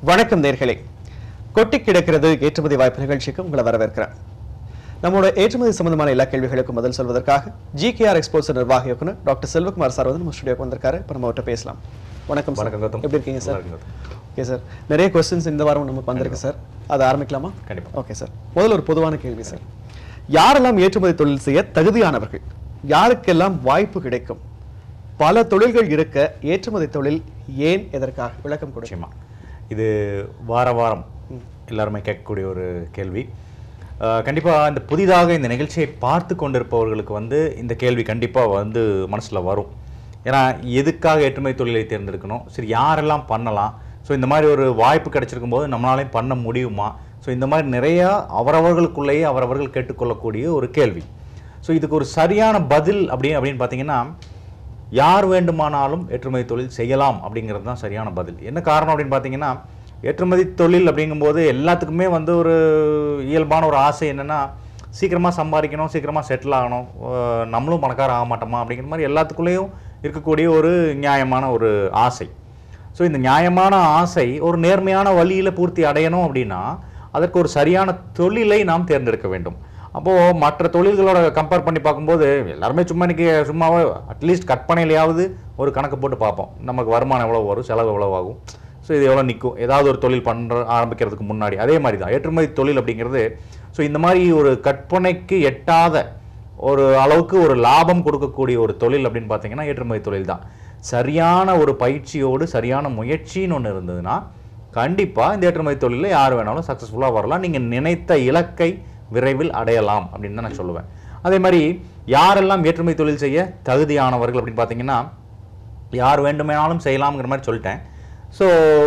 வணக்கம் நேர்களே கொட்டி கிடக்கிறது ஏற்றுமதி வாய்ப்பு நிகழ்ச்சிக்கு உங்களை வரவேற்கிறேன் நம்மளோட ஏற்றுமதி சம்பந்தமான எல்லா கேள்விகளுக்கும் பதில் சொல்வதற்காக ஜிகேஆர் எக்ஸ்போர்ட்ஸ் நிர்வாக இயக்குனர் டாக்டர் செல்வகுமார் சார் வந்து நம்ம ஸ்டுடியோக்கு வந்திருக்காரு இப்போ நம்ம அவர்கிட்ட பேசலாம் வணக்கம் சார் வணக்கம் கௌதம் எப்படி இருக்கீங்க சார் நல்லா இருக்கேன் ஓகே சார் நிறைய கொஸ்டின்ஸ் இந்த வாரம் நமக்கு வந்திருக்கு சார் அதை ஆரம்பிக்கலாமா கண்டிப்பா. ஓகே சார் முதல்ல ஒரு பொதுவான கேள்வி சார் யாரெல்லாம் ஏற்றுமதி தொழில் செய்ய தகுதியானவர்கள் யாருக்கெல்லாம் வாய்ப்பு கிடைக்கும் பல தொழில்கள் இருக்க ஏற்றுமதி தொழில் ஏன் எதற்காக விளக்கம் கொடுக்கும் நிச்சயமா இது வார வாரம் எல்லாருமே கேட்கக்கூடிய ஒரு கேள்வி அஹ், கண்டிப்பா இந்த புதிதாக இந்த நிகழ்ச்சியை பார்த்து கொண்டிருப்பவர்களுக்கு வந்து இந்த கேள்வி கண்டிப்பா வந்து மனசுல வரும் ஏன்னா எதுக்காக ஏற்றுமதி தொழிலை தேர்ந்தெடுக்கணும் சரி யாரெல்லாம் பண்ணலாம் ஸோ இந்த மாதிரி ஒரு வாய்ப்பு கிடைச்சிருக்கும் போது நம்மளாலையும் பண்ண முடியுமா ஸோ இந்த மாதிரி நிறையா அவரவர்களுக்குள்ளேயே அவரவர்கள் கேட்டுக்கொள்ளக்கூடிய ஒரு கேள்வி ஸோ இதுக்கு ஒரு சரியான பதில் அப்படி அப்படின்னு பார்த்தீங்கன்னா யார் வேண்டுமானாலும் ஏற்றுமதி தொழில் செய்யலாம் அப்படிங்கிறது தான் சரியான பதில் என்ன காரணம் அப்படின்னு பார்த்தீங்கன்னா ஏற்றுமதி தொழில் அப்படிங்கும்போது எல்லாத்துக்குமே வந்து ஒரு இயல்பான ஒரு ஆசை என்னென்னா சீக்கிரமாக சம்பாதிக்கணும் சீக்கிரமாக செட்டில் ஆகணும் அஹ் நம்மளும் பணக்கார ஆக மாட்டோமா அப்படிங்கிற மாதிரி எல்லாத்துக்குள்ளேயும் இருக்கக்கூடிய ஒரு நியாயமான ஒரு ஆசை ஸோ இந்த நியாயமான ஆசை ஒரு நேர்மையான வழியில் பூர்த்தி அடையணும் அப்படின்னா அதற்கு ஒரு சரியான தொழிலை நாம் தேர்ந்தெடுக்க வேண்டும் அப்போது மற்ற தொழில்களோட கம்பேர் பண்ணி பார்க்கும்போது எல்லாருமே சும்மா இன்னைக்கு சும்மாவே அட்லீஸ்ட் கற்பனையிலையாவது ஒரு கணக்கு போட்டு பார்ப்போம் நமக்கு வருமானம் எவ்வளோ வரும் செலவு எவ்வளோ ஆகும் ஸோ இது எவ்வளோ நிற்கும் ஏதாவது ஒரு தொழில் பண்ணுற ஆரம்பிக்கிறதுக்கு முன்னாடி அதே மாதிரி தான் ஏற்றுமதி தொழில் அப்படிங்கிறது ஸோ இந்த மாதிரி ஒரு கற்பனைக்கு எட்டாத ஒரு அளவுக்கு ஒரு லாபம் கொடுக்கக்கூடிய ஒரு தொழில் அப்படின்னு பார்த்தீங்கன்னா ஏற்றுமதி தொழில் தான் சரியான ஒரு பயிற்சியோடு சரியான முயற்சின்னு ஒன்று இருந்ததுன்னா கண்டிப்பாக இந்த ஏற்றுமதி தொழிலில் யார் வேணாலும் சக்ஸஸ்ஃபுல்லாக வரலாம் நீங்கள் நினைத்த இலக்கை விரைவில் அடையலாம் அப்படின்னு தான் நான் சொல்லுவேன் அதே மாதிரி யாரெல்லாம் ஏற்றுமதி தொழில் செய்ய தகுதியானவர்கள் அப்படின்னு பார்த்தீங்கன்னா யார் வேண்டுமானாலும் செய்யலாம்ங்கிற மாதிரி சொல்லிட்டேன் ஸோ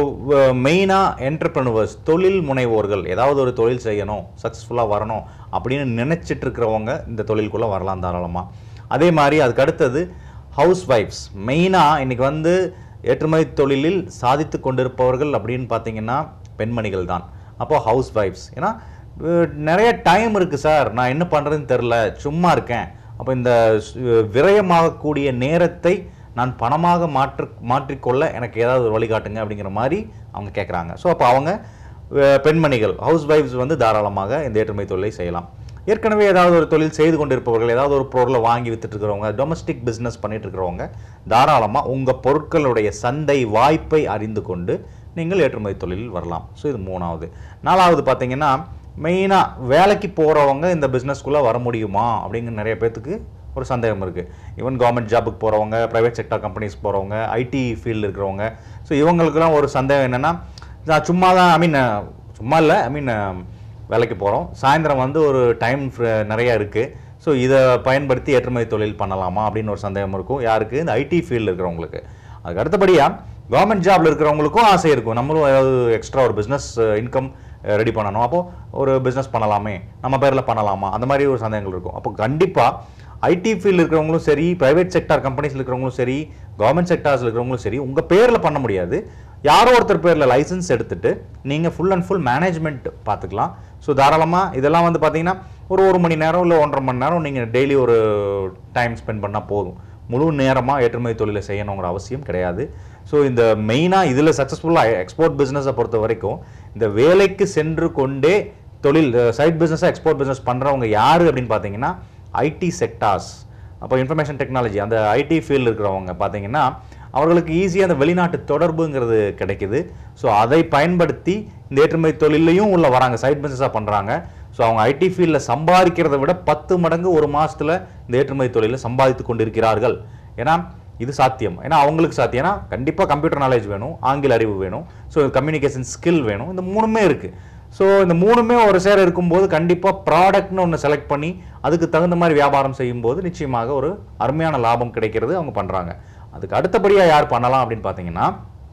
மெயினாக என்டர்பிரனுவர்ஸ் தொழில் முனைவோர்கள் ஏதாவது ஒரு தொழில் செய்யணும் சக்ஸஸ்ஃபுல்லாக வரணும் அப்படின்னு நினச்சிட்டு இருக்கிறவங்க இந்த தொழிலுக்குள்ளே வரலாம் தாராளமாக அதே மாதிரி அதுக்கு அடுத்தது ஹவுஸ் ஒய்ஃப்ஸ் மெயினாக இன்னைக்கு வந்து ஏற்றுமதி தொழிலில் சாதித்து கொண்டிருப்பவர்கள் அப்படின்னு பார்த்தீங்கன்னா பெண்மணிகள் தான் அப்போ ஹவுஸ் ஒய்ஃப்ஸ் ஏன்னா அஹ், நிறைய டைம் இருக்குது சார் நான் என்ன பண்ணுறதுன்னு தெரில சும்மா இருக்கேன் அப்போ இந்த சு- விரயமாகக்கூடிய நேரத்தை நான் பணமாக மாற்று மாற்றிக்கொள்ள எனக்கு ஏதாவது ஒரு வழிகாட்டுங்க அப்படிங்கிற மாதிரி அவங்க கேட்குறாங்க ஸோ அப்போ அவங்க அஹ், பெண்மணிகள் ஹவுஸ் ஒய்ஃப்ஸ் வந்து தாராளமாக இந்த ஏற்றுமதி தொழிலை செய்யலாம் ஏற்கனவே ஏதாவது ஒரு தொழில் செய்து கொண்டிருப்பவர்கள் ஏதாவது ஒரு பொருளை வாங்கி வித்துட்டு இருக்கிறவங்க டொமஸ்டிக் பிஸ்னஸ் பண்ணிட்டு இருக்கிறவங்க தாராளமாக உங்கள் பொருட்களுடைய சந்தை வாய்ப்பை அறிந்து கொண்டு நீங்கள் ஏற்றுமதி தொழிலில் வரலாம் ஸோ இது மூணாவது நாலாவது பார்த்தீங்கன்னா மெயினாக வேலைக்கு போகிறவங்க இந்த பிஸ்னஸ்க்குள்ளே வர முடியுமா அப்படிங்கிற நிறைய பேர்த்துக்கு ஒரு சந்தேகம் இருக்குது ஈவன் கவர்மெண்ட் ஜாபுக்கு போகிறவங்க ப்ரைவேட் செக்டர் கம்பெனிஸ் போகிறவங்க ஐடி ஃபீல்டு இருக்கிறவங்க ஸோ இவங்களுக்குலாம் ஒரு சந்தேகம் என்னென்னா நான் சும்மா தான் ஐ மீன் சும்மா இல்லை ஐ மீன் வேலைக்கு போகிறோம் சாயந்தரம் வந்து ஒரு டைம் நிறைய இருக்குது ஸோ இதை பயன்படுத்தி ஏற்றுமதி தொழில் பண்ணலாமா அப்படின்னு ஒரு சந்தேகம் இருக்கும் யாருக்கு இந்த ஐடி ஃபீல்டு இருக்கிறவங்களுக்கு அதுக்கு அடுத்தபடியாக கவர்மெண்ட் ஜாப்ல இருக்கிறவங்களுக்கும் ஆசை இருக்கும் நம்மளும் ஏதாவது எக்ஸ்ட்ரா ஒரு பிஸ்னஸ் இன்கம் ரெடி பண்ணணும் அப்போது ஒரு பிஸ்னஸ் பண்ணலாமே நம்ம பேரில் பண்ணலாமா அந்த மாதிரி ஒரு சந்தேகங்கள் இருக்கும் அப்போ கண்டிப்பாக ஐடி ஃபீல்டு இருக்கிறவங்களும் சரி பிரைவேட் செக்டார் கம்பெனிஸில் இருக்கிறவங்களும் சரி கவர்மெண்ட் செக்டார்ஸில் இருக்கிறவங்களும் சரி உங்கள் பேரில் பண்ண முடியாது யாரோ ஒருத்தர் பேரில் லைசன்ஸ் எடுத்துட்டு நீங்கள் ஃபுல் அண்ட் ஃபுல் மேனேஜ்மெண்ட் பார்த்துக்கலாம் ஸோ தாராளமாக இதெல்லாம் வந்து பார்த்தீங்கன்னா ஒரு ஒரு மணி நேரம் இல்லை ஒன்றரை மணி நேரம் நீங்கள் டெய்லி ஒரு டைம் ஸ்பெண்ட் பண்ணால் போதும் முழு நேரமாக ஏற்றுமதி தொழிலை செய்யணுங்கிற அவசியம் கிடையாது ஸோ இந்த மெயினாக இதில் சக்ஸஸ்ஃபுல்லாக எக்ஸ்போர்ட் பிஸ்னஸை பொறுத்த வரைக்கும் இந்த வேலைக்கு சென்று கொண்டே தொழில் சைட் பிஸ்னஸாக எக்ஸ்போர்ட் பிஸ்னஸ் பண்ணுறவங்க யார் அப்படின்னு பார்த்தீங்கன்னா ஐடி செக்டார்ஸ் அப்போ இன்ஃபர்மேஷன் டெக்னாலஜி அந்த ஐடி ஃபீல்டு இருக்கிறவங்க பார்த்தீங்கன்னா அவர்களுக்கு ஈஸியாக அந்த வெளிநாட்டு தொடர்புங்கிறது கிடைக்குது ஸோ அதை பயன்படுத்தி இந்த ஏற்றுமதி தொழிலையும் உள்ள வராங்க சைட் பிஸ்னஸாக பண்ணுறாங்க ஸோ அவங்க ஐடி ஃபீல்டில் சம்பாதிக்கிறதை விட பத்து மடங்கு ஒரு மாசத்துல இந்த ஏற்றுமதி தொழிலை சம்பாதித்து கொண்டிருக்கிறார்கள் ஏன்னா இது சாத்தியம் ஏன்னா அவங்களுக்கு சாத்தியம் ஏன்னா கண்டிப்பாக கம்ப்யூட்டர் நாலேஜ் வேணும் ஆங்கில அறிவு வேணும் ஸோ கம்யூனிகேஷன் ஸ்கில் வேணும் இந்த மூணுமே இருக்குது ஸோ இந்த மூணுமே ஒரு சேர இருக்கும்போது கண்டிப்பாக ப்ராடக்ட்னு ஒன்று செலக்ட் பண்ணி அதுக்கு தகுந்த மாதிரி வியாபாரம் செய்யும்போது நிச்சயமாக ஒரு அருமையான லாபம் கிடைக்கிறது அவங்க பண்ணுறாங்க அதுக்கு அடுத்தபடியாக யார் பண்ணலாம் அப்படின்னு பார்த்தீங்கன்னா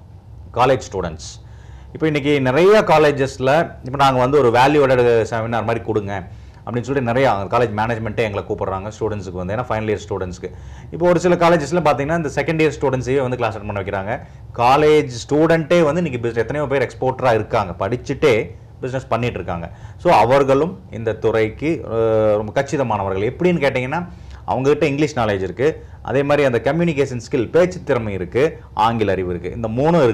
காலேஜ் ஸ்டூடெண்ட்ஸ் இப்போ இன்றைக்கி நிறைய காலேஜஸில் இப்போ நாங்கள் வந்து ஒரு வேல்யூட செமினார் மாதிரி கொடுங்க அப்படின்னு சொல்லிட்டு நிறைய காலேஜ் மேனேஜ்மெண்ட்டே எங்களை கூப்பிடுறாங்க ஸ்டூடெண்ட்ஸுக்கு வந்து ஏன்னா ஃபைனல் இயர் ஸ்டூடெண்ட்ஸ்க்கு இப்போ ஒரு சில காலேஜஸில் பார்த்தீங்கன்னா இந்த செகண்ட் இயர் ஸ்டூடெண்ட்ஸையே வந்து கிளாஸ் அட்டன் பண்ண வைக்கிறாங்க காலேஜ் ஸ்டூடெண்ட்டே வந்து இன்றைக்கி பிஸ் எத்தனையோ பேர் எக்ஸ்போர்ட்டராக இருக்காங்க படிச்சுட்டே பிஸ்னஸ் பண்ணிட்டு இருக்காங்க ஸோ அவர்களும் இந்த துறைக்கு அஹ், ரொம்ப கச்சிதமானவர்கள் எப்படின்னு கேட்டிங்கன்னா அவங்ககிட்ட இங்கிலீஷ் நாலேஜ் இருக்குது அதே மாதிரி அந்த கம்யூனிகேஷன் ஸ்கில் பேச்சு திறமை இருக்குது ஆங்கில அறிவு இருக்குது இந்த மூணும் இருக்குது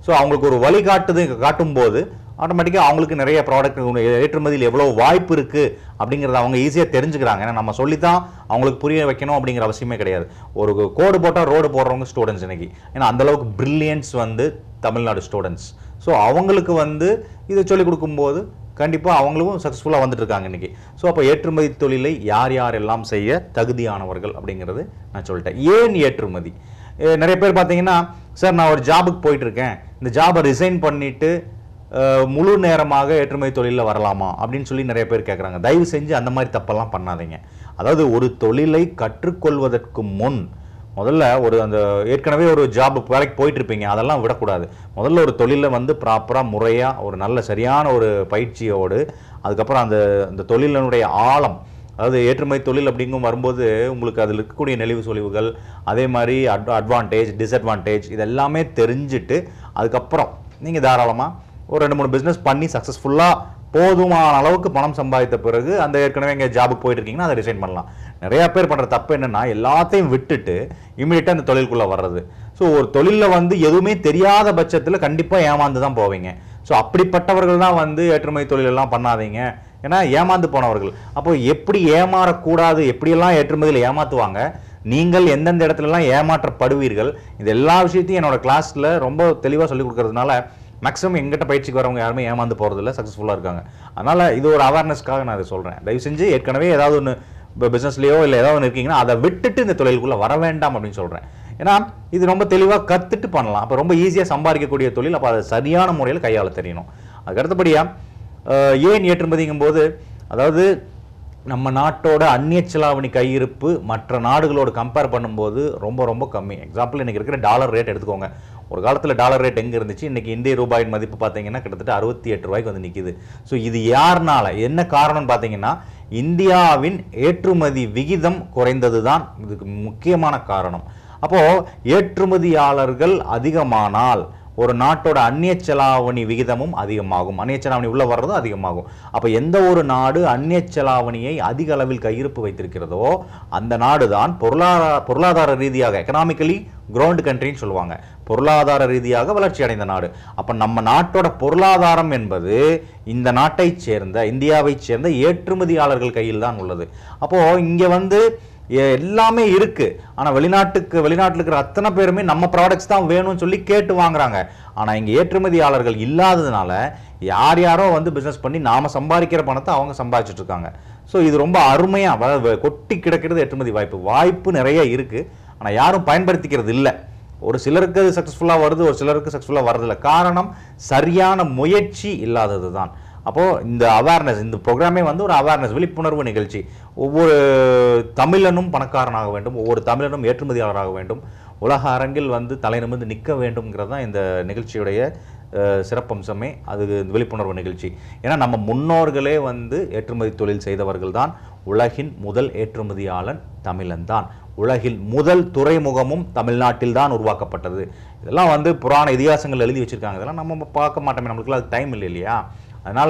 ஸோ அவங்களுக்கு ஒரு வழிகாட்டுது காட்டும் போது ஆட்டோமேட்டிக்காக அவங்களுக்கு நிறைய ப்ராடக்ட் ஏற்றுமதியில் எவ்வளோ வாய்ப்பு இருக்குது அப்படிங்கிறத அவங்க ஈஸியாக தெரிஞ்சுக்கிறாங்க ஏன்னா நம்ம சொல்லித்தான் அவங்களுக்கு புரிய வைக்கணும் அப்படிங்கிற அவசியமே கிடையாது ஒரு கோடு போட்டால் ரோடு போடுறவங்க ஸ்டூடெண்ட்ஸ் இன்னைக்கு ஏன்னா அந்த அளவுக்கு பிரில்லியன்ஸ் வந்து தமிழ்நாடு ஸ்டூடெண்ட்ஸ் ஸோ அவங்களுக்கு வந்து இதை சொல்லிக் கொடுக்கும்போது கண்டிப்பாக அவங்களும் சக்ஸஸ்ஃபுல்லாக வந்துட்டு இருக்காங்க இன்னைக்கு ஸோ அப்போ ஏற்றுமதி தொழிலை யார் யாரெல்லாம் செய்ய தகுதியானவர்கள் அப்படிங்கிறது நான் சொல்லிட்டேன் ஏன் ஏற்றுமதி அஹ் நிறைய பேர் பார்த்தீங்கன்னா சார் நான் ஒரு ஜாபுக்கு போயிட்டு இருக்கேன் இந்த ஜாபை ரிசைன் பண்ணிட்டு அஹ், முழு நேரமாக ஏற்றுமதி தொழிலில் வரலாமா அப்படின்னு சொல்லி நிறைய பேர் கேட்குறாங்க தயவு செஞ்சு அந்த மாதிரி தப்பெல்லாம் பண்ணாதீங்க அதாவது ஒரு தொழிலை கற்றுக்கொள்வதற்கு முன் முதல்ல ஒரு அந்த ஏற்கனவே ஒரு ஜாப் வேலைக்கு போயிட்டு இருப்பீங்க அதெல்லாம் விடக்கூடாது முதல்ல ஒரு தொழிலை வந்து ப்ராப்பராக முறையாக ஒரு நல்ல சரியான ஒரு பயிற்சியோடு அதுக்கப்புறம் அந்த அந்த தொழிலினுடைய ஆழம் அதாவது ஏற்றுமதி தொழில் அப்படிங்கும் வரும்போது உங்களுக்கு அதில் இருக்கக்கூடிய நெளிவு சொலிவுகள் அதே மாதிரி அட் அட்வான்டேஜ் டிஸ்அட்வான்டேஜ் இது எல்லாமே தெரிஞ்சுட்டு அதுக்கப்புறம் நீங்கள் தாராளமாக ஒரு ரெண்டு மூணு பிஸ்னஸ் பண்ணி சக்ஸஸ்ஃபுல்லாக போதுமான அளவுக்கு பணம் சம்பாதித்த பிறகு அந்த ஏற்கனவே இங்கே ஜாபுக்கு போயிட்டு இருக்கீங்கன்னா அதை ரிசைன் பண்ணலாம் நிறைய பேர் பண்ணுற தப்பு என்னன்னா எல்லாத்தையும் விட்டுட்டு இமீடியட்டாக அந்த தொழிலுக்குள்ளே வர்றது ஸோ ஒரு தொழிலில் வந்து எதுவுமே தெரியாத பட்சத்தில் கண்டிப்பாக ஏமாந்து தான் போவீங்க ஸோ அப்படிப்பட்டவர்கள் தான் வந்து ஏற்றுமதி தொழில் எல்லாம் பண்ணாதீங்க ஏன்னா ஏமாந்து போனவர்கள் அப்போ எப்படி ஏமாறக்கூடாது எப்படியெல்லாம் ஏற்றுமதியில் ஏமாத்துவாங்க நீங்கள் எந்தெந்த இடத்துலலாம் ஏமாற்றப்படுவீர்கள் இது எல்லா விஷயத்தையும் என்னோட கிளாஸில் ரொம்ப தெளிவாக சொல்லிக் கொடுக்கறதுனால மேக்ஸிமம் எங்கிட்ட பயிற்சிக்கு வரவங்க யாருமே ஏமாந்து போகிறதில்ல சக்ஸஸ்ஃபுல்லாக இருக்காங்க அதனால் இது ஒரு அவேர்னஸ்க்காக நான் இதை சொல்கிறேன் தயவு செஞ்சு ஏற்கனவே ஏதாவது ஒன்று இப்போ பிஸ்னஸ்லையோ இல்லை ஏதாவது ஒன்று இருக்கீங்கன்னா அதை விட்டுட்டு இந்த தொழிலுக்குள்ளே வர வேண்டாம் அப்படின்னு சொல்கிறேன் ஏன்னா இது ரொம்ப தெளிவாக கற்றுட்டு பண்ணலாம் அப்போ ரொம்ப ஈஸியாக சம்பாதிக்கக்கூடிய தொழில் அப்போ அதை சரியான முறையில் கையாள தெரியணும் அதுக்கு அடுத்தபடியாக ஏன் ஏற்றுமதிங்கும்போது அதாவது நம்ம நாட்டோட அந்நிய செலாவணி கையிருப்பு மற்ற நாடுகளோட கம்பேர் பண்ணும்போது ரொம்ப ரொம்ப கம்மி எக்ஸாம்பிள் இன்னைக்கு இருக்கிற டாலர் ரேட் எடுத்துக்கோங்க ஒரு காலத்தில் டாலர் ரேட் எங்கே இருந்துச்சு இன்னைக்கு இந்திய ரூபாயின் மதிப்பு பார்த்தீங்கன்னா கிட்டத்தட்ட அறுபத்தி எட்டு ரூபாய்க்கு வந்து நிற்கிது ஸோ இது யாருனால என்ன காரணம்னு பார்த்தீங்கன்னா இந்தியாவின் ஏற்றுமதி விகிதம் குறைந்தது தான் இதுக்கு முக்கியமான காரணம் அப்போ ஏற்றுமதியாளர்கள் அதிகமானால் ஒரு நாட்டோட அந்நிய செலாவணி விகிதமும் அதிகமாகும் அந்நிய செலாவணி உள்ள வர்றதும் அதிகமாகும் அப்ப எந்த ஒரு நாடு அந்நிய செலாவணியை அதிக அளவில் கையிருப்பு வைத்திருக்கிறதோ அந்த நாடு தான் பொருளாதார பொருளாதார ரீதியாக எக்கனாமிக்கலி கிரவுண்ட் கண்ட்ரின்னு சொல்லுவாங்க பொருளாதார ரீதியாக வளர்ச்சி அடைந்த நாடு அப்ப நம்ம நாட்டோட பொருளாதாரம் என்பது இந்த நாட்டைச் சேர்ந்த இந்தியாவைச் சேர்ந்த ஏற்றுமதியாளர்கள் கையில் தான் உள்ளது அப்போ இங்க வந்து எ- எல்லாமே இருக்கு ஆனா வெளிநாட்டுக்கு வெளிநாட்டுல இருக்கிற அத்தனை பேருமே நம்ம ப்ராடக்ட்ஸ் தான் வேணும்னு சொல்லி கேட்டு வாங்குறாங்க ஆனா இங்க ஏற்றுமதியாளர்கள் இல்லாததுனால யார் யாரோ வந்து பிசினஸ் பண்ணி நாம சம்பாதிக்கிற பணத்தை அவங்க சம்பாதிச்சிட்டு இருக்காங்க ஸோ இது ரொம்ப அருமையா அதாவது கொட்டி கிடக்கிறது ஏற்றுமதி வாய்ப்பு வாய்ப்பு நிறைய இருக்கு ஆனா யாரும் பயன்படுத்திக்கிறது இல்லை ஒரு சிலருக்கு அது சக்ஸஸ்ஃபுல்லாக வருது ஒரு சிலருக்கு சக்ஸஸ்ஃபுல்லாக வரதில்லை காரணம் சரியான முயற்சி இல்லாதது தான் அப்போது இந்த அவேர்னஸ் இந்த ப்ரோக்ராமே வந்து ஒரு அவேர்னஸ் விழிப்புணர்வு நிகழ்ச்சி ஒவ்வொரு தமிழனும் பணக்காரனாக வேண்டும் ஒவ்வொரு தமிழனும் ஏற்றுமதியாளராக வேண்டும் உலக அரங்கில் வந்து தலை நிமிர்ந்து நிற்க வேண்டும்ங்கிறது தான் இந்த நிகழ்ச்சியுடைய அஹ், சிறப்பம்சமே அது இந்த விழிப்புணர்வு நிகழ்ச்சி ஏன்னா நம்ம முன்னோர்களே வந்து ஏற்றுமதி தொழில் செய்தவர்கள் தான் உலகின் முதல் ஏற்றுமதியாளன் தமிழன் தான் உலகில் முதல் துறைமுகமும் தமிழ்நாட்டில் தான் உருவாக்கப்பட்டது இதெல்லாம் வந்து புராண இதிகாசங்கள் எழுதி வச்சிருக்காங்க இதெல்லாம் நம்ம பார்க்க மாட்டோமே நம்மளுக்குலாம் அது டைம் இல்லை இல்லையா அதனால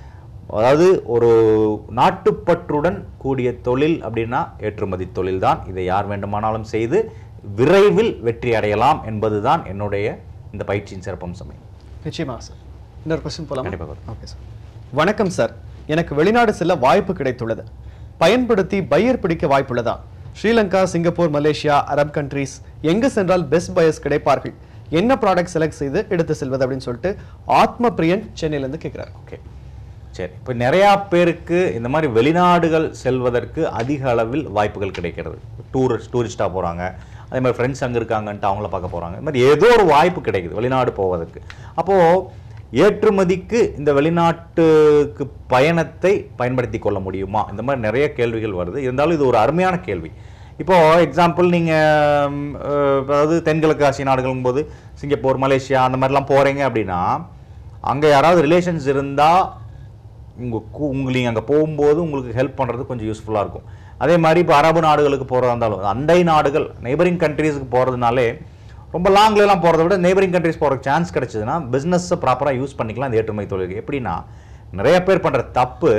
அதாவது ஒரு நாட்டுப்பற்றுடன் கூடிய தொழில் அப்படின்னா ஏற்றுமதி தொழில் தான் இதை யார் வேண்டுமானாலும் செய்து விரைவில் வெற்றி அடையலாம் என்பதுதான் என்னுடைய இந்த பயிற்சியின் சிறப்பம்சமே நிச்சயமா சார் இன்னொரு கொஸ்டின் போலாமா கண்டிப்பாக ஓகே சார் வணக்கம் சார் எனக்கு வெளிநாடு செல்ல வாய்ப்பு கிடைத்துள்ளது பயன்படுத்தி பையர் பிடிக்க வாய்ப்புள்ளதா Sri Lanka Singapore Malaysia Arab countries எங்கு சென்றால் பெஸ்ட் பையர்ஸ் கிடைப்பார்கள் என்ன ப்ராடக்ட் செலக்ட் செய்து எடுத்து செல்வது அப்படின்னு சொல்லிட்டு ஆத்ம பிரியன் சென்னையில இருந்து கேட்கிறாரு ஓகே சரி இப்போ நிறையா பேருக்கு இந்த மாதிரி வெளிநாடுகள் செல்வதற்கு அதிக அளவில் வாய்ப்புகள் கிடைக்கிறது டூரிஸ்ட் டூரிஸ்டாக போகிறாங்க அதே மாதிரி ஃப்ரெண்ட்ஸ் அங்கே இருக்காங்கன்ட்டு அவங்கள பார்க்க போகிறாங்க இந்த மாதிரி ஏதோ ஒரு வாய்ப்பு கிடைக்குது வெளிநாடு போவதற்கு அப்போது ஏற்றுமதிக்கு இந்த வெளிநாட்டுக்கு பயணத்தை பயன்படுத்தி கொள்ள முடியுமா இந்த மாதிரி நிறைய கேள்விகள் வருது இருந்தாலும் இது ஒரு அருமையான கேள்வி இப்போ எக்ஸாம்பிள் நீங்கள் அதாவது தென்கிழக்கு ஆசிய நாடுகளும் போது சிங்கப்பூர் மலேசியா அந்த மாதிரிலாம் போகிறீங்க அப்படின்னா அங்கே யாராவது ரிலேஷன்ஸ் இருந்தால் உங்கள் கூ உங்களுக்கு அங்கே போகும்போது உங்களுக்கு ஹெல்ப் பண்ணுறது கொஞ்சம் யூஸ்ஃபுல்லாக இருக்கும் அதே மாதிரி இப்போ அரபு நாடுகளுக்கு போகிறதா இருந்தாலும் அண்டை நாடுகள் நெய்பரிங் கண்ட்ரீஸுக்கு போகிறதுனாலே ரொம்ப லாங்லலாம் போகிறத விட நெய்பரிங் கண்ட்ரீஸ் போகிற சான்ஸ் கிடைச்சதுன்னா பிஸ்னஸை ப்ராப்பராக யூஸ் பண்ணிக்கலாம் இந்த ஏற்றுமதி தொழிலுக்கு எப்படின்னா நிறைய பேர் பண்ணுற தப்பு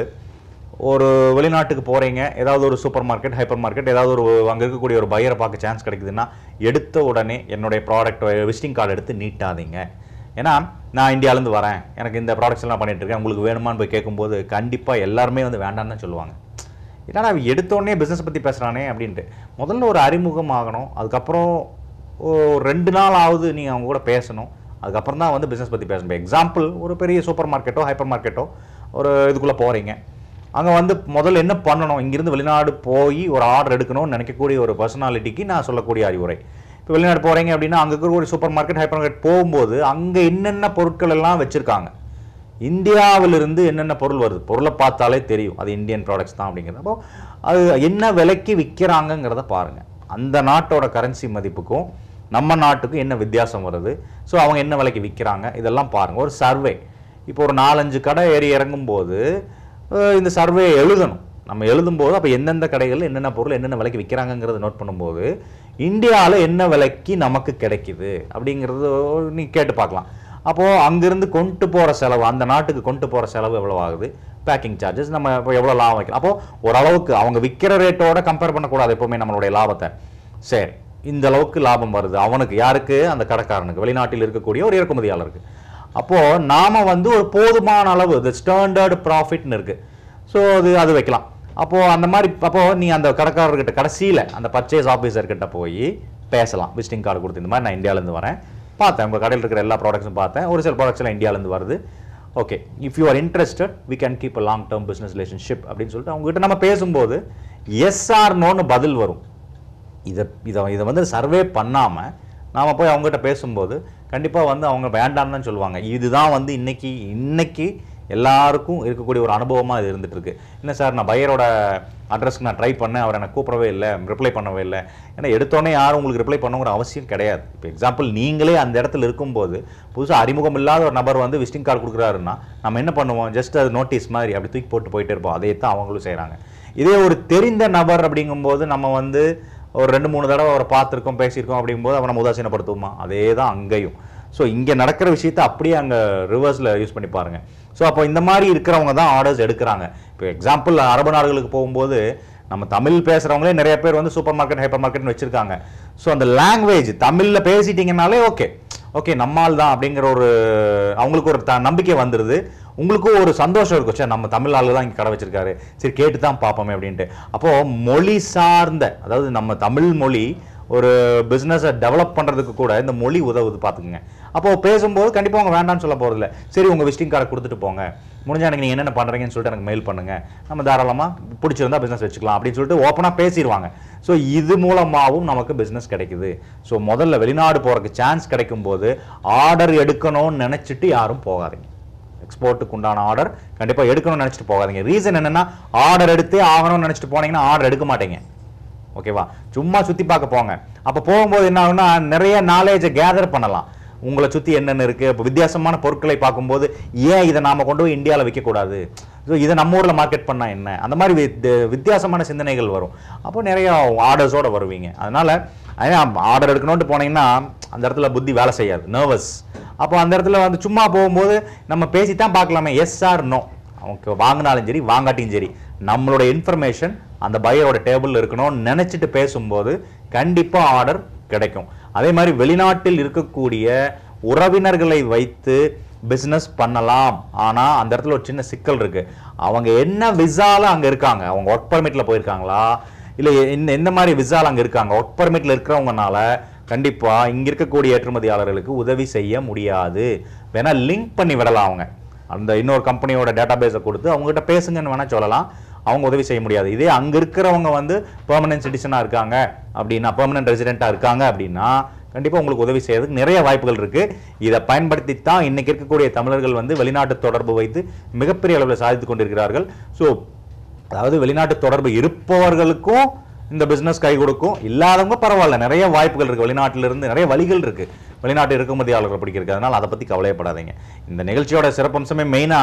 ஒரு வெளிநாட்டுக்கு போகிறீங்க ஏதாவது ஒரு சூப்பர் மார்க்கெட் ஹைப்பர் மார்க்கெட் ஏதாவது ஒரு அங்கே இருக்கக்கூடிய ஒரு பையரை பார்க்க சான்ஸ் கிடைக்குதுன்னா எடுத்த உடனே என்னுடைய ப்ராடக்ட் விசிட்டிங் கார்டு எடுத்து நீட்டாதீங்க ஏன்னா நான் இந்தியாவிலேருந்து வரேன் எனக்கு இந்த ப்ராடக்ட்ஸ் எல்லாம் பண்ணிட்டு இருக்கேன் உங்களுக்கு வேணுமான்னு போய் கேட்கும்போது கண்டிப்பாக எல்லாருமே வந்து வேண்டாம்னு தான் சொல்லுவாங்க ஏன்னா அவன் எடுத்தோடனே பிஸ்னஸ் பற்றி பேசுகிறானே அப்படின்ட்டு முதல்ல ஒரு அறிமுகம் ஆகணும் அதுக்கப்புறம் ஒரு ரெண்டு நாள் ஆகுது நீங்கள் அவங்க கூட பேசணும் அதுக்கப்புறம் தான் வந்து பிஸ்னஸ் பற்றி பேசணும் எக்ஸாம்பிள் ஒரு பெரிய சூப்பர் மார்க்கெட்டோ ஹைப்பர் மார்க்கெட்டோ ஒரு இதுக்குள்ளே போகிறீங்க அங்கே வந்து முதல்ல என்ன பண்ணணும் இங்கிருந்து வெளிநாடு போய் ஒரு ஆர்டர் எடுக்கணும்னு நினைக்கக்கூடிய ஒரு பர்சனாலிட்டிக்கு நான் சொல்லக்கூடிய அறிவுரை இப்போ வெளிநாடு போகிறீங்க அப்படின்னா அங்கே இருக்கிற ஒரு சூப்பர் மார்க்கெட் ஹைப்பர் மார்க்கெட் போகும்போது அங்கே என்னென்ன பொருட்கள் எல்லாம் வச்சுருக்காங்க இந்தியாவிலிருந்து என்னென்ன பொருள் வருது பொருளை பார்த்தாலே தெரியும் அது இந்தியன் ப்ராடக்ட்ஸ் தான் அப்படிங்கிறது அப்போ அது என்ன விலைக்கு விற்கிறாங்கங்கிறத பாருங்கள் அந்த நாட்டோட கரன்சி மதிப்புக்கும் நம்ம நாட்டுக்கும் என்ன வித்தியாசம் வருது ஸோ அவங்க என்ன விலைக்கு விற்கிறாங்க இதெல்லாம் பாருங்கள் ஒரு சர்வே இப்போ ஒரு நாலஞ்சு கடை ஏறி இறங்கும்போது அஹ், இந்த சர்வே எழுதணும் நம்ம எழுதும்போது அப்போ எந்தெந்த கடைகள் என்னென்ன பொருள் என்னென்ன விலைக்கு விற்கிறாங்கங்கிறத நோட் பண்ணும்போது இந்தியாவில் என்ன விலைக்கு நமக்கு கிடைக்குது அப்படிங்கிறது நீ கேட்டு பார்க்கலாம் அப்போது அங்கிருந்து கொண்டு போகிற செலவு அந்த நாட்டுக்கு கொண்டு போகிற செலவு எவ்வளோ ஆகுது பேக்கிங் சார்ஜஸ் நம்ம இப்போ எவ்வளோ லாபம் வைக்கலாம் அப்போது ஓரளவுக்கு அவங்க விற்கிற ரேட்டோட கம்பேர் பண்ணக்கூடாது எப்போவுமே நம்மளுடைய லாபத்தை சரி இந்த அளவுக்கு லாபம் வருது அவனுக்கு யாருக்கு அந்த கடைக்காரனுக்கு வெளிநாட்டில் இருக்கக்கூடிய ஒரு இறக்குமதியாளருக்கு அப்போது நாம வந்து ஒரு போதுமான அளவு இந்த ஸ்டாண்டர்ட் ப்ராஃபிட்னு இருக்குது ஸோ அது அது வைக்கலாம் அப்போது அந்த மாதிரி அப்போது நீ அந்த கடைக்காரர்கிட்ட கடைசியில் அந்த பர்ச்சேஸ் ஆஃபீஸர்கிட்ட போய் பேசலாம் விசிட்டிங் கார்டு கொடுத்து இந்த மாதிரி நான் இந்தியாவிலேருந்து வரேன் பார்த்தேன் உங்கள் கடையில் இருக்கிற எல்லா ப்ராடக்ட்ஸும் பார்த்தேன் ஒரு சில ப்ராடக்ட்ஸ் எல்லாம் இந்தியாவிலேருந்து வருது okay if you are interested we can keep a long term business relationship அப்படின்னு சொல்லிட்டு அவங்ககிட்ட நம்ம பேசும்போது எஸ் ஆர் நோன்னு பதில் வரும் இதை இதை இதை வந்து சர்வே பண்ணாமல் நாம் போய் அவங்ககிட்ட பேசும்போது கண்டிப்பாக வந்து அவங்க வேண்டாம்னு தான் சொல்லுவாங்க இதுதான் வந்து இன்னைக்கு இன்னைக்கு எல்லாருக்கும் இருக்கக்கூடிய ஒரு அனுபவமாக இது இருந்துட்டு இருக்கு என்ன சார் நான் பையரோட அட்ரஸ்க்கு நான் ட்ரை பண்ணேன் அவர் எனக்கு கூப்பிடவே இல்லை ரிப்ளை பண்ணவே இல்லை ஏன்னா எடுத்தோடனே யாரும் உங்களுக்கு ரிப்ளை பண்ணணுங்கிற அவசியம் கிடையாது இப்போ எக்ஸாம்பிள் நீங்களே அந்த இடத்துல இருக்கும்போது புதுசாக அறிமுகம் இல்லாத ஒரு நபர் வந்து விசிட்டிங் கார்டு கொடுக்குறாருன்னா நம்ம என்ன பண்ணுவோம் ஜஸ்ட் அது நோட்டீஸ் மாதிரி அப்படி தூக்கி போட்டு போயிட்டே இருப்போம் அதே தான் அவங்களும் செய்கிறாங்க இதே ஒரு தெரிந்த நபர் அப்படிங்கும்போது நம்ம வந்து ஒரு ரெண்டு மூணு தடவை அவரை பார்த்துருக்கோம் பேசியிருக்கோம் அப்படிங்கும்போது அவரை நம்ம உதாசீனப்படுத்துவோமா அதே தான் அங்கேயும் ஸோ இங்கே நடக்கிற விஷயத்தை அப்படியே அங்கே ரிவர்ஸில் யூஸ் பண்ணி பாருங்க ஸோ அப்போ இந்த மாதிரி இருக்கிறவங்க தான் ஆர்டர்ஸ் எடுக்கிறாங்க இப்போ எக்ஸாம்பிள் அரபு நாடுகளுக்கு போகும்போது நம்ம தமிழ் பேசுகிறவங்களே நிறைய பேர் வந்து சூப்பர் மார்க்கெட் ஹைப்பர் மார்க்கெட்னு வச்சுருக்காங்க ஸோ அந்த லாங்குவேஜ் தமிழில் பேசிட்டீங்கனாலே ஓகே ஓகே நம்மால் தான் அப்படிங்கிற ஒரு அவங்களுக்கு ஒரு த நம்பிக்கை வந்துடுது உங்களுக்கும் ஒரு சந்தோஷம் இருக்கும் சே நம்ம தமிழ் ஆளு தான் இங்கே கடை வச்சிருக்காரு சரி கேட்டு தான் பார்ப்போமே அப்படின்ட்டு அப்போது மொழி சார்ந்த அதாவது நம்ம தமிழ் மொழி ஒரு பிஸ்னஸை டெவலப் பண்ணுறதுக்கு கூட இந்த மொழி உதவுது பார்த்துக்குங்க அப்போது பேசும்போது கண்டிப்பாக அவங்க வேண்டாம்னு சொல்ல போகிறதில்ல சரி உங்கள் விசிட்டிங் கார்டை கொடுத்துட்டு போங்க முடிஞ்சா எனக்கு நீங்கள் என்னென்ன பண்ணுறீங்கன்னு சொல்லிட்டு எனக்கு மெயில் பண்ணுங்கள் நம்ம தாராளமாக பிடிச்சிருந்தா பிஸ்னஸ் வச்சுக்கலாம் அப்படின்னு சொல்லிட்டு ஓப்பனாக பேசிடுவாங்க ஸோ இது மூலமாகவும் நமக்கு பிஸ்னஸ் கிடைக்குது ஸோ முதல்ல வெளிநாடு போகிறதுக்கு சான்ஸ் கிடைக்கும் போது ஆர்டர் எடுக்கணும்னு நினச்சிட்டு யாரும் போகாதீங்க எக்ஸ்போர்ட்டுக்கு உண்டான ஆர்டர் கண்டிப்பாக எடுக்கணும்னு நினச்சிட்டு போகாதீங்க ரீசன் என்னென்னா ஆர்டர் எடுத்தே ஆகணும்னு நினச்சிட்டு போனீங்கன்னா ஆர்டர் எடுக்க மாட்டீங்க ஓகேவா சும்மா சுற்றி பார்க்க போங்க அப்போ போகும்போது என்ன ஆகும்னா நிறைய நாலேஜை கேதர் பண்ணலாம் உங்களை சுற்றி என்னென்ன இருக்குது இப்போ வித்தியாசமான பொருட்களை பார்க்கும்போது ஏன் இதை நாம் கொண்டு போய் இந்தியாவில் விற்கக்கூடாது ஸோ இதை நம்ம ஊரில் மார்க்கெட் பண்ணால் என்ன அந்த மாதிரி வி- வித்தியாசமான சிந்தனைகள் வரும் அப்போ நிறைய ஆர்டர்ஸோட வருவீங்க அதனால் ஆர்டர் எடுக்கணும்னு போனீங்கன்னா அந்த இடத்துல புத்தி வேலை செய்யாது நர்வஸ் அப்போ அந்த இடத்துல வந்து சும்மா போகும்போது நம்ம பேசி தான் பார்க்கலாமே எஸ் ஆர் நோ அவங்க வாங்கினாலும் சரி வாங்காட்டியும் சரி நம்மளோட இன்ஃபர்மேஷன் அந்த பையரோட டேபிளில் இருக்கணும்னு நினச்சிட்டு பேசும்போது கண்டிப்பாக ஆர்டர் கிடைக்கும் அதே மாதிரி வெளிநாட்டில் இருக்கக்கூடிய உறவினர்களை வைத்து பிஸ்னஸ் பண்ணலாம் ஆனால் அந்த இடத்துல ஒரு சின்ன சிக்கல் இருக்கு அவங்க என்ன விசால அங்கே இருக்காங்க அவங்க ஒர்க் பர்மிட்டில் போயிருக்காங்களா இல்லை எந்த எந்த மாதிரி விசால அங்கே இருக்காங்க ஒர்க் பர்மிட்டில் இருக்கிறவங்கனால கண்டிப்பாக இங்கே இருக்கக்கூடிய ஏற்றுமதியாளர்களுக்கு உதவி செய்ய முடியாது வேணா லிங்க் பண்ணி விடலாம் அவங்க அந்த இன்னொரு கம்பெனியோட டேட்டா பேஸை கொடுத்து அவங்ககிட்ட பேசுங்கன்னு வேணா சொல்லலாம் அவங்க உதவி செய்ய முடியாது இதே அங்கே இருக்கிறவங்க வந்து பெர்மனன்ட் சிட்டிசனாக இருக்காங்க அப்படின்னா பெர்மனன்ட் ரெசிடெண்ட்டாக இருக்காங்க அப்படின்னா கண்டிப்பாக உங்களுக்கு உதவி செய்யறதுக்கு நிறைய வாய்ப்புகள் இருக்கு இதை பயன்படுத்தி தான் இன்னைக்கு இருக்கக்கூடிய தமிழர்கள் வந்து வெளிநாட்டு தொடர்பு வைத்து மிகப்பெரிய அளவில் சாதித்து கொண்டிருக்கிறார்கள் ஸோ அதாவது வெளிநாட்டு தொடர்பு இருப்பவர்களுக்கும் இந்த பிசினஸ் கை கொடுக்கும் இல்லாதவங்க பரவாயில்ல நிறைய வாய்ப்புகள் இருக்கு வெளிநாட்டில இருந்து நிறைய வழிகள் இருக்கு வெளிநாட்டு இறக்குமதியாளர்கள் பிடிக்கிறதுக்கு அதனால அதை பத்தி கவலையப்படாதீங்க இந்த நிகழ்ச்சியோட சிறப்பம்சமே மெயினா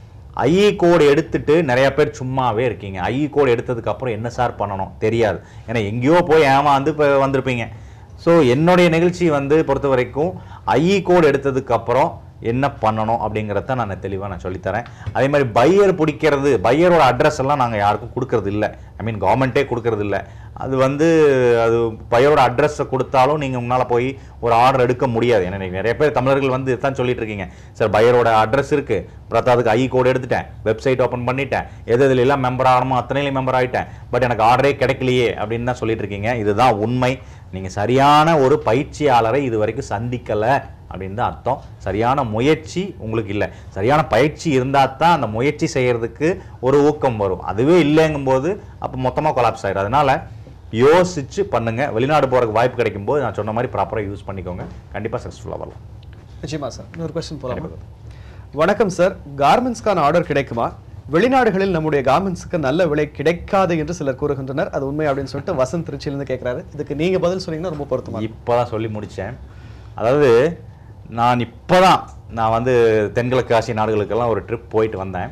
ஐஇ கோடு எடுத்துட்டு நிறைய பேர் சும்மாவே இருக்கீங்க ஐஇ கோடு எடுத்ததுக்கு அப்புறம் என்ன சார் பண்ணணும் தெரியாது ஏன்னா எங்கேயோ போய் ஏமாந்து இப்போ வந்திருப்பீங்க ஸோ என்னுடைய நிகழ்ச்சி வந்து பொறுத்த வரைக்கும் ஐஇ கோடு எடுத்ததுக்கு அப்புறம் என்ன பண்ணணும் அப்படிங்கிறத நான் தெளிவாக நான் சொல்லித்தரேன் அதே மாதிரி பையர் பிடிக்கிறது பையரோட அட்ரஸ் எல்லாம் நாங்கள் யாருக்கும் கொடுக்கறது இல்லை ஐ மீன் கவர்மெண்ட்டே கொடுக்கறது இல்லை அது வந்து அது பையரோட அட்ரஸை கொடுத்தாலும் நீங்கள் உங்களால் போய் ஒரு ஆர்டர் எடுக்க முடியாது ஏன்னா இன்னைக்கு நிறைய பேர் தமிழர்கள் வந்து தான் சொல்லிட்டு இருக்கீங்க சார் பையரோட அட்ரஸ் இருக்கு அப்புறம் அதுக்கு ஐ கோடு எடுத்துட்டேன் வெப்சைட் ஓப்பன் பண்ணிட்டேன் எது எதுல எல்லாம் மெம்பர் ஆகணுமோ அத்தனையிலையும் மெம்பர் ஆகிட்டேன் பட் எனக்கு ஆர்டரே கிடைக்கலையே அப்படின்னு தான் சொல்லிட்டு இருக்கீங்க இதுதான் உண்மை நீங்கள் சரியான ஒரு பயிற்சியாளரை இது வரைக்கும் சந்திக்கலை அப்படின்னு தான் அர்த்தம் சரியான முயற்சி உங்களுக்கு இல்லை சரியான பயிற்சி இருந்தால் தான் அந்த முயற்சி செய்யறதுக்கு ஒரு ஊக்கம் வரும் அதுவே இல்லைங்கும்போது அப்போ மொத்தமாக கொலாப்ஸ் ஆயிடும் அதனால யோசிச்சு பண்ணுங்க வெளிநாடு போறதுக்கு வாய்ப்பு கிடைக்கும் போது நான் சொன்ன மாதிரி ப்ராப்பராக யூஸ் பண்ணிக்கோங்க கண்டிப்பாக சக்ஸஸ்ஃபுல்லாக வரலாம் நிச்சயமா சார் இன்னொரு கொஸ்டின் போலாமா வணக்கம் சார் கார்மெண்ட்ஸ்க்கான ஆர்டர் கிடைக்குமா வெளிநாடுகளில் நம்முடைய கார்மெண்ட்ஸுக்கு நல்ல விலை கிடைக்காது என்று சிலர் கூறுகின்றனர் அது உண்மை அப்படின்னு சொல்லிட்டு வசந்த் திருச்சியிலிருந்து கேட்கிறாரு இதுக்கு நீங்க பதில் சொன்னீங்கன்னா ரொம்ப பொருத்தமா இருக்கும். இப்போதான் சொல்லி முடித்தேன் அதாவது நான் இப்போதான் நான் வந்து தென்கிழக்கு ஆசிய நாடுகளுக்கெல்லாம் ஒரு ட்ரிப் போயிட்டு வந்தேன்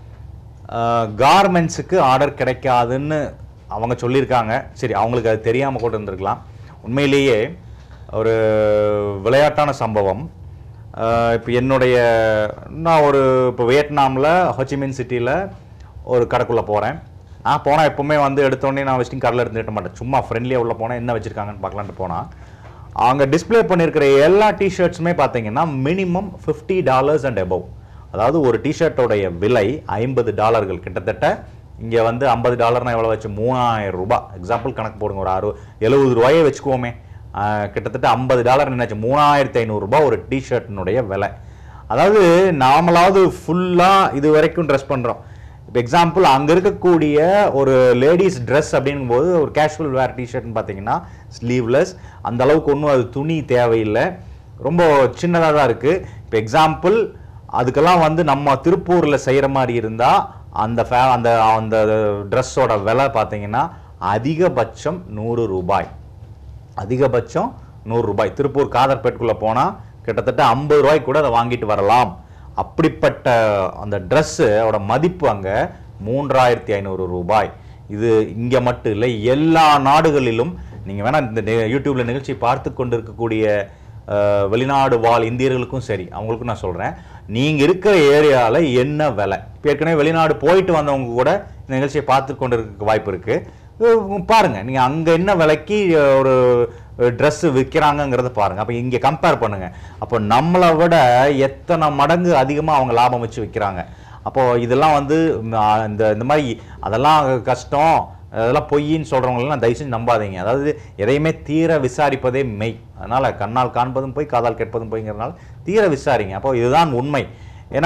கார்மெண்ட்ஸுக்கு ஆர்டர் கிடைக்காதுன்னு அவங்க சொல்லியிருக்காங்க சரி அவங்களுக்கு அது தெரியாமல் கூட இருந்திருக்கலாம் உண்மையிலேயே ஒரு விளையாட்டான சம்பவம் இப்போ என்னுடைய நான் ஒரு இப்போ வியட்நாமில் ஹொச்சிமின் சிட்டியில் ஒரு கடைக்குள்ளே போகிறேன் நான் போனால் எப்பவுமே வந்து எடுத்தோடனே நான் விசிட்டிங் கார்டில் இருந்துட்டு மாட்டேன் சும்மா ஃப்ரெண்ட்லியாக உள்ள போனால் என்ன வச்சுருக்காங்கன்னு பார்க்கலான்ட்டு போனால் அங்கே டிஸ்ப்ளே பண்ணியிருக்கிற எல்லா டிஷர்ட்ஸுமே பார்த்தீங்கன்னா minimum fifty dollars and above அதாவது ஒரு டிஷர்ட்டோடைய விலை ஐம்பது டாலர்கள் கிட்டத்தட்ட இங்கே வந்து ஐம்பது டாலர்னா எவ்வளோ வச்சு மூணாயிரம் ரூபாய் எக்ஸாம்பிள் கணக்கு போடுங்க ஒரு அறு எழுபது ரூபாயே வச்சுக்குவோமே ஆஹ் கிட்டத்தட்ட ஐம்பது டாலர் என்னாச்சு மூணாயிரத்தி ஐநூறுரூபா ஒரு டிஷர்ட்டினுடைய விலை அதாவது நாமளாவது ஃபுல்லாக இது வரைக்கும் ட்ரெஸ் பண்ணுறோம் இப்போ எக்ஸாம்பிள் அங்கே இருக்கக்கூடிய ஒரு லேடிஸ் ட்ரெஸ் அப்படிங்கும்போது ஒரு கேஷுவல் வேர் டிஷர்ட்னு பார்த்தீங்கன்னா ஸ்லீவ்லெஸ் அந்த அளவுக்கு ஒன்றும் அது துணி தேவையில்லை ரொம்ப சின்னதாக தான் இருக்குது இப்போ எக்ஸாம்பிள் அதுக்கெல்லாம் வந்து நம்ம திருப்பூரில் செய்கிற மாதிரி இருந்தால் அந்த ஃபே அந்த அந்த ட்ரெஸ்ஸோட விலை பார்த்தீங்கன்னா அதிகபட்சம் நூறு ரூபாய் அதிகபட்சம் நூறு ரூபாய் திருப்பூர் காதர்பேட்டுக்குள்ளே போனால் கிட்டத்தட்ட ஐம்பது ரூபாய்க்கு கூட அதை வாங்கிட்டு வரலாம் அப்படிப்பட்ட அந்த ட்ரெஸ்ஸு அதோட மதிப்பு அங்கே மூன்றாயிரத்தி ஐநூறு ரூபாய் இது இங்கே மட்டும் இல்லை எல்லா நாடுகளிலும் நீங்கள் வேணால் இந்த நி- யூடியூப்ல நிகழ்ச்சி பார்த்து கொண்டிருக்கக்கூடிய அஹ், வெளிநாடு வாழ் இந்தியர்களுக்கும் சரி அவங்களுக்கும் நான் சொல்கிறேன் நீங்கள் இருக்கிற ஏரியாவில் என்ன விலை இப்போ ஏற்கனவே வெளிநாடு போயிட்டு வந்தவங்க கூட இந்த நிகழ்ச்சியை பார்த்து கொண்டு இருக்க வாய்ப்பு இருக்குது பாருங்க நீங்க அங்க என்ன விலைக்கு அஹ், ஒரு Dress விற்கிறாங்கங்கிறத பாருங்க அப்ப இங்க கம்பேர் பண்ணுங்க அப்போ நம்மளை விட எத்தனை மடங்கு அதிகமா அவங்க லாபம் வச்சு விற்கிறாங்க அப்போ இதெல்லாம் வந்து ம், ஆ, இந்த இந்த மாதிரி அதெல்லாம் கஷ்டம் அதெல்லாம் பொய்ன்னு சொல்றவங்களெல்லாம் தயவு செஞ்சு நம்பாதீங்க அதாவது எதையுமே தீர விசாரிப்பதே மெய் அதனால கண்ணால் காண்பதும் போய் காதால் கேட்பதும் போய்ங்கிறதுனால தீர விசாரிங்க அப்போ இதுதான் உண்மை ஏன்னா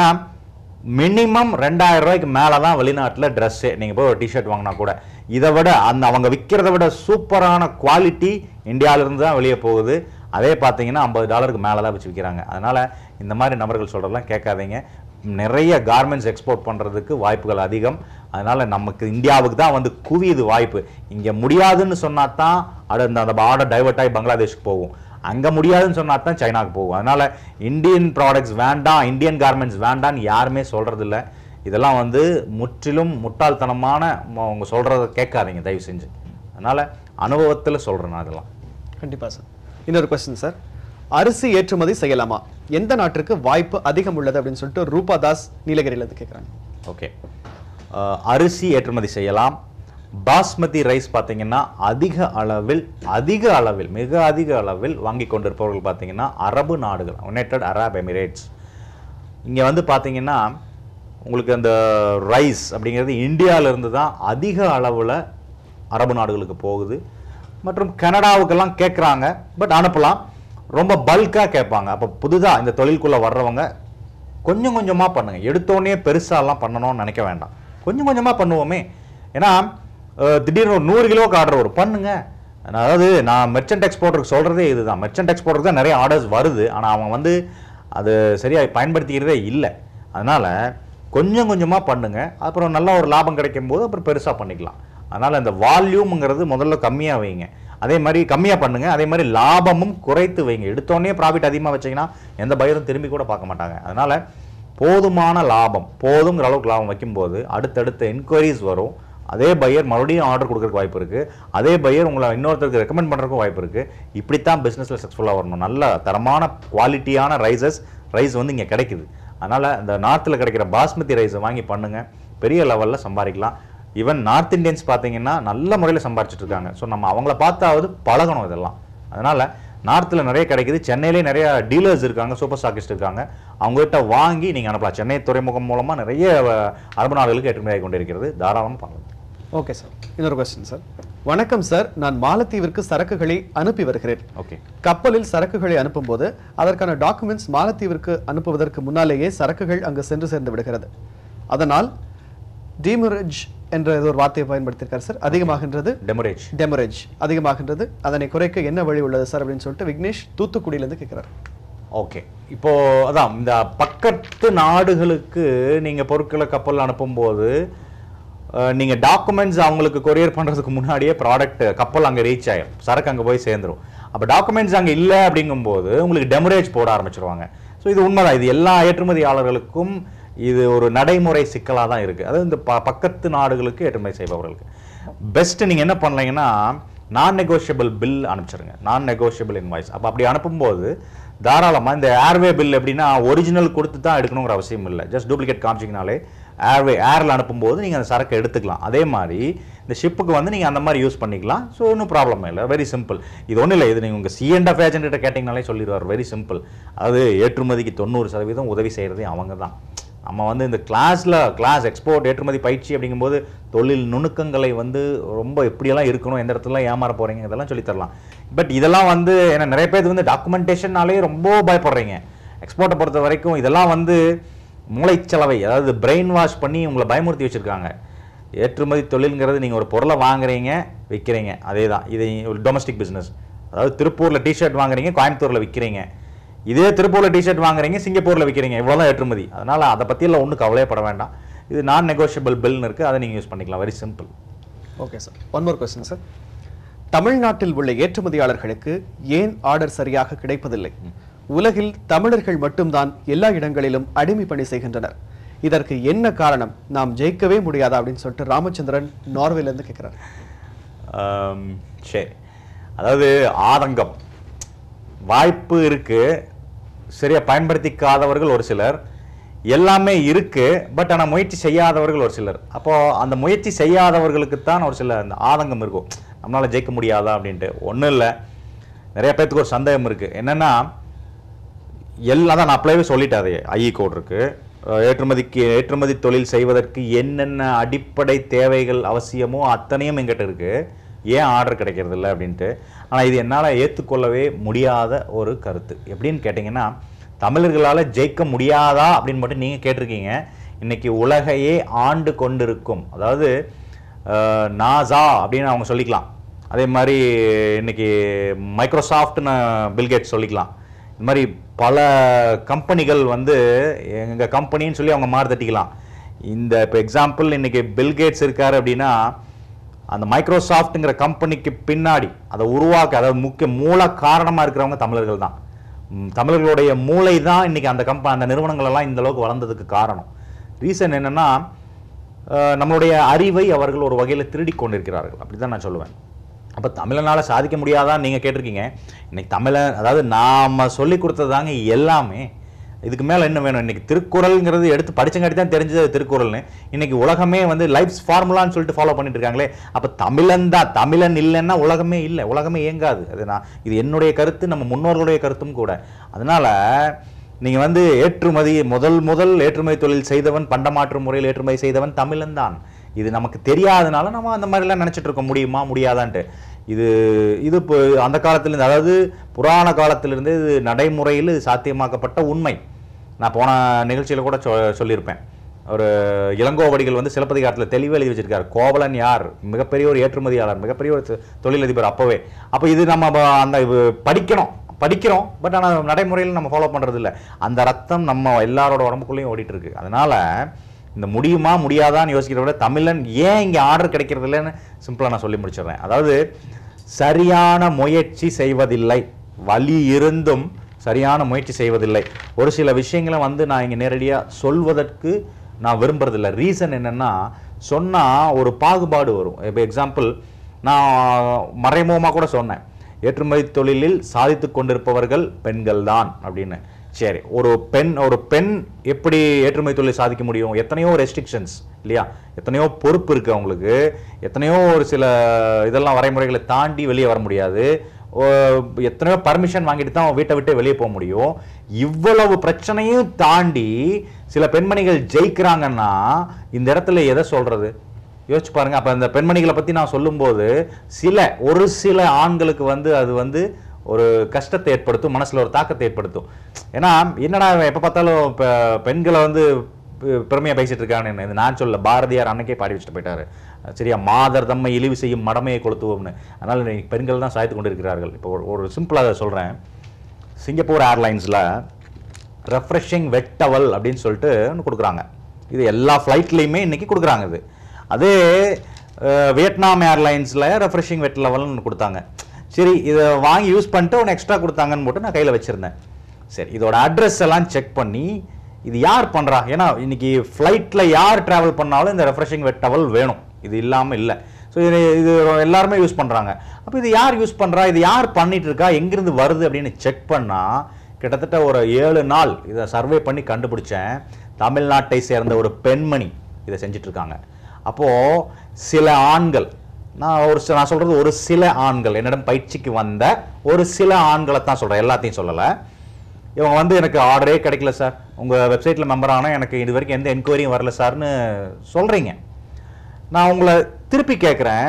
மினிமம் ரெண்டாயிரம் ரூபாய்க்கு மேலே தான் வெளிநாட்டில் ட்ரெஸ்ஸு நீங்கள் போய் ஒரு டிஷர்ட் வாங்கினா கூட இதை விட அந்த அவங்க விற்கிறத விட சூப்பரான குவாலிட்டி இந்தியாவிலிருந்து தான் வெளியே போகுது அதே பார்த்தீங்கன்னா ஐம்பது டாலருக்கு மேலே தான் வச்சு விற்கிறாங்க அதனால் இந்த மாதிரி நபர்கள் சொல்கிறதெல்லாம் கேட்காதீங்க நிறைய கார்மெண்ட்ஸ் எக்ஸ்போர்ட் பண்ணுறதுக்கு வாய்ப்புகள் அதிகம் அதனால் நமக்கு இந்தியாவுக்கு தான் வந்து குவியுது வாய்ப்பு இங்கே முடியாதுன்னு சொன்னா தான் அடுத்த அந்த ஆர்டர் டைவர்ட் ஆகி பங்களாதேஷ்க்கு போகும் அங்கே முடியாதுன்னு சொன்னா தான் சைனாக்கு போகும் அதனால இந்தியன் ப்ராடக்ட்ஸ் வேண்டாம் இந்தியன் கார்மெண்ட்ஸ் வேண்டாம்னு யாருமே சொல்றதில்ல இதெல்லாம் வந்து முற்றிலும் முட்டாள்தனமான ம- அவங்க சொல்றத கேட்காதீங்க தயவு செஞ்சு அதனால அனுபவத்தில் சொல்றேன் நான் அதெல்லாம் கண்டிப்பா சார் இன்னொரு கொஸ்டின் சார் அரிசி ஏற்றுமதி செய்யலாமா எந்த நாட்டிற்கு வாய்ப்பு அதிகம் உள்ளது அப்படின்னு சொல்லிட்டு ரூபா தாஸ் நீலகிரியில இருந்து கேட்குறாங்க ஓகே அஹ், அரிசி ஏற்றுமதி செய்யலாம் பாஸ்மதி ரைஸ் பார்த்தீங்கன்னா அதிக அளவில் அதிக அளவில் மிக அதிக அளவில் வாங்கி கொண்டிருப்பவர்கள் பார்த்தீங்கன்னா அரபு நாடுகள் யுனைடெட் அரப் எமிரேட்ஸ் இங்கே வந்து பார்த்தீங்கன்னா உங்களுக்கு அந்த ரைஸ் அப்படிங்கிறது இந்தியால இருந்து தான் அதிக அளவில் அரபு நாடுகளுக்கு போகுது மற்றும் கனடாவுக்கெல்லாம் கேட்குறாங்க பட் அனுப்பலாம் ரொம்ப பல்காக கேட்பாங்க அப்போ புதுதாக இந்த தொழிலுக்குள்ளே வர்றவங்க கொஞ்சம் கொஞ்சமாக பண்ணுங்க எடுத்தோடனே பெருசாலாம் பண்ணணும்னு நினைக்க வேண்டாம் கொஞ்சம் கொஞ்சமாக பண்ணுவோமே ஏன்னா அஹ், திடீர்னு ஒரு நூறு கிலோவுக்கு ஆர்டர் வரும் பண்ணுங்க நான் அதாவது நான் மெர்ச்சன்ட் எக்ஸ்போர்ட்டருக்கு சொல்கிறதே இதுதான் மெர்ச்சன்ட் எக்ஸ்போர்ட்டருக்கு தான் நிறைய ஆர்டர்ஸ் வருது ஆனால் அவங்க வந்து அது சரியாக பயன்படுத்திக்கிறதே இல்லை அதனால் கொஞ்சம் கொஞ்சமாக பண்ணுங்க அப்புறம் நல்ல ஒரு லாபம் கிடைக்கும் போது அப்புறம் பெருசாக பண்ணிக்கலாம் அதனால் இந்த வால்யூம்ங்கிறது முதல்ல கம்மியாக வைங்க அதே மாதிரி கம்மியாக பண்ணுங்க அதே மாதிரி லாபமும் குறைத்து வைங்க எடுத்தோடனே ப்ராஃபிட் அதிகமாக வச்சீங்கன்னா எந்த பயிரும் திரும்பி கூட பார்க்க மாட்டாங்க அதனால் போதுமான லாபம் போதுங்கிற அளவுக்கு லாபம் வைக்கும்போது அடுத்தடுத்த என்கொயரிஸ் வரும் அதே பையர் மறுபடியும் ஆர்டர் கொடுக்கறதுக்கு வாய்ப்பு இருக்கு அதே பையர் உங்களை இன்னொருத்தருக்கு ரெக்கமெண்ட் பண்ணுறதுக்கும் வாய்ப்பு இருக்கு இப்படித்தான் பிஸ்னஸில் சக்ஸஸ்ஃபுல்லாக வரணும் நல்ல தரமான குவாலிட்டியான ரைசஸ் ரைஸ் வந்து இங்கே கிடைக்குது அதனால் இந்த நார்த்தில் கிடைக்கிற பாஸ்மதி ரைஸை வாங்கி பண்ணுங்க பெரிய லெவலில் சம்பாதிக்கலாம் ஈவன் நார்த் இந்தியன்ஸ் பார்த்தீங்கன்னா நல்ல முறையில் சம்பாரிச்சிட்டு இருக்காங்க ஸோ நம்ம அவங்கள பார்த்தாவது பழகணும் இதெல்லாம் அதனால் நார்த்தில் நிறைய கிடைக்குது சென்னையிலே நிறைய டீலர்ஸ் இருக்காங்க சூப்பர் ஸ்டாக்கிஸ்ட் இருக்காங்க அவங்ககிட்ட வாங்கி நீங்கள் அனுப்பலாம் சென்னை துறைமுகம் மூலமாக நிறைய அஹ், அரபு நாடுகளுக்கு ஏற்றுமதி ஆகி கொண்டிருக்கிறது தாராளமாக பண்ணலாம் ஓகே சார் இன்னொரு கொஸ்டின் சார் வணக்கம் சார் நான் மாலத்தீவிற்கு சரக்குகளை அனுப்பி வருகிறேன் ஓகே கப்பலில் சரக்குகளை அனுப்பும்போது அதற்கான டாக்குமெண்ட்ஸ் மாலத்தீவிற்கு அனுப்புவதற்கு முன்னாலேயே சரக்குகள் அங்கு சென்று சேர்ந்து விடுகிறது அதனால் டீமரேஜ் என்ற ஏதோ ஒரு வார்த்தையை பயன்படுத்தியிருக்காரு சார் அதிகமாகின்றது டெமரேஜ் டெமரேஜ் அதிகமாகின்றது அதனை குறைக்க என்ன வழி உள்ளது சார் அப்படின்னு சொல்லிட்டு விக்னேஷ் தூத்துக்குடியிலேருந்து கேட்குறாரு ஓகே இப்போ அதான் இந்த பக்கத்து நாடுகளுக்கு நீங்க பொருட்களை கப்பல் அனுப்பும்போது அஹ், நீங்க டாக்குமெண்ட்ஸ் அவங்களுக்கு கொரியர் பண்றதுக்கு முன்னாடியே ப்ராடக்ட் கப்பல் அங்க ரீச் ஆயிடும் சரக்கு அங்க போய் சேர்ந்துரும் அப்ப டாக்குமெண்ட்ஸ் அங்க இல்ல அப்படிங்கும்போது உங்களுக்கு டெமரேஜ் போட ஆரம்பிச்சிருவாங்க ஸோ இது உண்மைதான் இது எல்லா ஏற்றுமதியாளர்களுக்கும் இது ஒரு நடைமுறை சிக்கலாக தான் இருக்கு அதாவது இந்த ப- பக்கத்து நாடுகளுக்கு ஏற்றுமதி செய்பவர்களுக்கு பெஸ்ட் நீங்க என்ன பண்ணலைங்கன்னா நான் நெகோஷியபிள் பில் அனுப்பிச்சிருங்க நான் நெகோஷியபிள் இன்வாய்ஸ் அப்போ அப்படி அனுப்பும்போது தாராளமா இந்த ஏர்வே பில் எப்படின்னா ஒரிஜினல் கொடுத்து தான் எடுக்கணுங்கிற அவசியம் இல்லை ஜஸ்ட் டூப்ளிகேட் காமிச்சிங்கனாலே ஏர்வே ஏரில் அனுப்பும்போது நீங்கள் அந்த சரக்கு எடுத்துக்கலாம் அதே மாதிரி இந்த ஷிப்புக்கு வந்து நீங்கள் அந்த மாதிரி யூஸ் பண்ணிக்கலாம் ஸோ ஒன்றும் ப்ராப்ளம் இல்லை வெரி சிம்பிள் இது ஒன்றும் இல்லை இது நீங்கள் உங்கள் சிஎண்ட் ஆஃப் ஏஜென்ட் கிட்ட கேட்டிங்கனாலே சொல்லிடுவார் வெரி சிம்பிள் அதாவது ஏற்றுமதிக்கு தொண்ணூறு சதவீதம் உதவி செய்கிறதே அவங்க தான் நம்ம வந்து இந்த கிளாஸில் கிளாஸ் எக்ஸ்போர்ட் ஏற்றுமதி பயிற்சி அப்படிங்கும்போது தொழில் நுணுக்கங்களை வந்து ரொம்ப எப்படியெல்லாம் இருக்கணும் எந்த இடத்துல ஏமாற போகிறீங்க இதெல்லாம் சொல்லித் தரலாம் பட் இதெல்லாம் வந்து ஏன்னா நிறைய பேர் வந்து டாக்குமெண்டேஷன்னாலே ரொம்ப பயப்படுறீங்க எக்ஸ்போர்ட்டை பொறுத்த வரைக்கும் இதெல்லாம் வந்து மூளைச்சலவை அதாவது பிரெயின் வாஷ் பண்ணி உங்களை பயமுறுத்தி வச்சுருக்காங்க ஏற்றுமதி தொழில்ங்கிறது நீங்கள் ஒரு பொருளை வாங்குறீங்க விற்கிறீங்க அதே தான் இது ஒரு டொமஸ்டிக் பிஸ்னஸ் அதாவது திருப்பூரில் டிஷர்ட் வாங்குறீங்க கோயம்புத்தூரில் விற்கிறீங்க இதே திருப்பூரில் டிஷர்ட் வாங்குறீங்க சிங்கப்பூரில் விற்கிறீங்க இவ்வளோதான் ஏற்றுமதி அதனால் அதை பற்றியெல்லாம் ஒன்றும் கவலையப்பட வேண்டாம் இது நான் நெகோஷியபிள் பில்னு இருக்குது அதை நீங்கள் யூஸ் பண்ணிக்கலாம் very simple okay sir one more question sir தமிழ்நாட்டில் உள்ள ஏற்றுமதியாளர்களுக்கு ஏன் ஆர்டர் சரியாக கிடைப்பதில்லை உலகில் தமிழர்கள் மட்டும்தான் எல்லா இடங்களிலும் அடிமை பணி செய்கின்றனர் இதற்கு என்ன காரணம் நாம் ஜெயிக்கவே முடியாதா அப்படின்னு சொல்லிட்டு ராமச்சந்திரன் நார்வேல இருந்து கேட்கிறார் ஆம், சரி அதாவது ஆதங்கம் வாய்ப்பு இருக்கு சரியா பயன்படுத்திக்காதவர்கள் ஒரு சிலர் எல்லாமே இருக்கு பட் ஆனால் முயற்சி செய்யாதவர்கள் ஒரு சிலர் அப்போ அந்த முயற்சி செய்யாதவர்களுக்கு தான் ஒரு சில அந்த ஆதங்கம் இருக்கும் நம்மளால ஜெயிக்க முடியாதா அப்படின்ட்டு ஒன்றும் இல்லை நிறைய பேர்த்துக்கு ஒரு சந்தேகம் இருக்கு என்னன்னா எல்லாம் தான் நான் அப்ளைவே சொல்லிட்டேன் அதை ஐஇ கோட் இருக்கு அஹ் ஏற்றுமதிக்கு ஏற்றுமதி தொழில் செய்வதற்கு என்னென்ன அடிப்படை தேவைகள் அவசியமோ அத்தனையும் எங்கிட்ட இருக்கு ஏன் ஆர்டர் கிடைக்கிறது இல்லை அப்படின்ட்டு ஆனால் இது என்னால் ஏற்றுக்கொள்ளவே முடியாத ஒரு கருத்து எப்படின்னு கேட்டிங்கன்னா தமிழர்களால் ஜெயிக்க முடியாதா அப்படின்னு மட்டும் நீங்கள் கேட்டிருக்கீங்க இன்னைக்கு உலகையே ஆண்டு கொண்டிருக்கும் அதாவது அஹ், நாசா அப்படின்னு அவங்க சொல்லிக்கலாம் அதே மாதிரி இன்னைக்கு மைக்ரோசாஃப்ட்னு பில்கேட் சொல்லிக்கலாம் இந்த மாதிரி பல கம்பெனிகள் வந்து எங்கள் கம்பெனின்னு சொல்லி அவங்க மாறு தட்டிக்கலாம் இந்த இப்போ எக்ஸாம்பிள் இன்னைக்கு பில்கேட்ஸ் இருக்காரு அப்படின்னா அந்த மைக்ரோசாஃப்ட்ங்கிற கம்பெனிக்கு பின்னாடி அதை உருவாக்க அதாவது முக்கிய மூல காரணமாக இருக்கிறவங்க தமிழர்கள் தான் ம், தமிழர்களுடைய மூளை தான் இன்னைக்கு அந்த கம்ப அந்த நிறுவனங்கள் எல்லாம் இந்த அளவுக்கு வளர்ந்ததுக்கு காரணம் ரீசன் என்னன்னா அஹ், நம்மளுடைய அறிவை அவர்கள் ஒரு வகையில் திருடி கொண்டிருக்கிறார்கள் அப்படி தான் நான் சொல்லுவேன் அப்போ தமிழனால சாதிக்க முடியாதான்னு நீங்கள் கேட்டிருக்கீங்க இன்னைக்கு தமிழன் அதாவது நாம சொல்லி கொடுத்ததாங்க எல்லாமே இதுக்கு மேலே என்ன வேணும் இன்னைக்கு திருக்குறள்ங்கிறது எடுத்து படிச்சங்காட்டி தான் தெரிஞ்சது திருக்குறள்னு இன்னைக்கு உலகமே வந்து லைஃப்ஸ் ஃபார்முலான்னு சொல்லிட்டு ஃபாலோ பண்ணிட்டு இருக்காங்களே அப்போ தமிழன் தான் தமிழன் இல்லைன்னா உலகமே இல்லை உலகமே இயங்காது அது நான் இது என்னுடைய கருத்து நம்ம முன்னோர்களுடைய கருத்தும் கூட அதனால நீங்க வந்து ஏற்றுமதி முதல் முதல் ஏற்றுமதி தொழில் செய்தவன் பண்டமாற்று முறையில் ஏற்றுமதி செய்தவன் தமிழன் தான் இது நமக்கு தெரியாதனால நம்ம அந்த மாதிரிலாம் நினைச்சிட்டு இருக்க முடியுமா முடியாதான்ட்டு இது இது இப்போ அந்த காலத்திலிருந்து அதாவது புராண காலத்திலிருந்து இது நடைமுறையில் இது சாத்தியமாக்கப்பட்ட உண்மை நான் போன நிகழ்ச்சியில கூட சொ சொல்லியிருப்பேன் ஒரு இளங்கோவடிகள் வந்து சிலப்பதிகாரத்தில் தெளிவாக எழுதி வச்சிருக்காரு கோவலன் யார் மிகப்பெரிய ஒரு ஏற்றுமதியாளர் மிகப்பெரிய ஒரு தொ- தொழிலதிபர் அப்போவே அப்போ இது நம்ம ப- அந்த இது படிக்கணும் படிக்கிறோம் பட் ஆனால் நடைமுறையில் நம்ம ஃபாலோ பண்றது இல்ல அந்த ரத்தம் நம்ம எல்லாரோட உடம்புக்குள்ளேயும் ஓடிட்டு இருக்கு அதனால இந்த முடியுமா முடியாதான்னு யோசிக்கிறத விட தமிழன் ஏன் இங்கே ஆர்டர் கிடைக்கிறது இல்லைன்னு சிம்பிளாக நான் சொல்லி முடிச்சிடுறேன் அதாவது சரியான முயற்சி செய்வதில்லை வழி இருந்தும் சரியான முயற்சி செய்வதில்லை ஒரு சில விஷயங்களை வந்து நான் இங்கே நேரடியாக சொல்வதற்கு நான் விரும்புறதில்ல ரீசன் என்னன்னா சொன்னால் ஒரு பாகுபாடு வரும் இப்போ எக்ஸாம்பிள் நான் மறைமுகமாக கூட சொன்னேன் ஏற்றுமதி தொழிலில் சாதித்து கொண்டிருப்பவர்கள் பெண்கள் தான் அப்படின்னு சரி ஒரு பெண் ஒரு பெண் எப்படி ஏற்றுமதி தொழில் சாதிக்க முடியும் எத்தனையோ ரெஸ்ட்ரிக்ஷன்ஸ் இல்லையா எத்தனையோ பொறுப்பு இருக்கு அவங்களுக்கு எத்தனையோ ஒரு சில இதெல்லாம் வரைமுறைகளை தாண்டி வெளியே வர முடியாது ஓ, எத்தனையோ பர்மிஷன் வாங்கிட்டு தான் அவங்க வீட்டை விட்டு வெளியே போக முடியும் இவ்வளவு பிரச்சனையும் தாண்டி சில பெண்மணிகள் ஜெயிக்கிறாங்கன்னா இந்த இடத்துல எதை சொல்றது யோசிச்சு பாருங்க அப்ப அந்த பெண்மணிகளை பத்தி நான் சொல்லும்போது சில ஒரு சில ஆண்களுக்கு வந்து அது வந்து ஒரு கஷ்டத்தை ஏற்படுத்தும் மனசுல ஒரு தாக்கத்தை ஏற்படுத்தும் ஏன்னா என்னடா இவன் எப்ப பார்த்தாலும் பெ- பெண்களை வந்து பெ- பெருமையா பேசிட்டு இருக்கான்னு இது நான் சொல்ல பாரதியார் அன்னைக்கே பாடி வச்சுட்டு போயிட்டாரு சரியா மாதர் தம்மை இழிவு செய்யும் மடமையை கொளுத்துவோம்னு அதனால இன்னைக்கு பெண்கள் தான் சாய்த்து கொண்டு இருக்கிறார்கள் இப்போ ஒரு- ஒரு சிம்பிளாக சொல்றேன் சிங்கப்பூர் ஏர்லைன்ஸ்ல ரெஃப்ரெஷிங் வெட் டவல் அப்படின்னு சொல்லிட்டு ஒன்று கொடுக்குறாங்க இது எல்லா ஃப்ளைட்லேயுமே இன்னைக்கு கொடுக்குறாங்க இது அதே அஹ், வியட்நாம் ஏர்லைன்ஸில் ரெஃப்ரெஷிங் வெட் லெவல்னு ஒன்று கொடுத்தாங்க சரி இதை வாங்கி யூஸ் பண்ணிட்டு ஒன்று எக்ஸ்ட்ரா கொடுத்தாங்கன்னு போட்டு நான் கையில் வச்சுருந்தேன் சரி இதோட அட்ரஸ் எல்லாம் செக் பண்ணி இது யார் பண்ணுறா ஏன்னா இன்னைக்கு ஃப்ளைட்டில் யார் ட்ராவல் பண்ணாலும் இந்த ரெஃப்ரெஷிங் வெட் டவல் வேணும் இது இல்லாமல் இல்லை ஸோ இது இது எல்லாருமே யூஸ் பண்ணுறாங்க அப்போ இது யார் யூஸ் பண்ணுறா இது யார் பண்ணிட்டு இருக்கா எங்கிருந்து வருது அப்படின்னு செக் பண்ணால் கிட்டத்தட்ட ஒரு ஏழு நாள் இதை சர்வே பண்ணி கண்டுபிடிச்சேன் தமிழ்நாட்டை சேர்ந்த ஒரு பெண்மணி இதை செஞ்சுட்டு இருக்காங்க அப்போது சில ஆண்கள் நான் ஒரு சில நான் சொல்கிறது ஒரு சில ஆண்கள் என்னிடம் பயிற்சிக்கு வந்த ஒரு சில ஆண்களை தான் சொல்கிறேன் எல்லாத்தையும் சொல்லலை இவங்க வந்து எனக்கு ஆர்டரே கிடைக்கல சார் உங்கள் வெப்சைட்டில் மெம்பர் ஆனால் எனக்கு இது வரைக்கும் எந்த என்கொயரியும் வரல சார்னு சொல்கிறீங்க நான் உங்களை திருப்பி கேட்குறேன்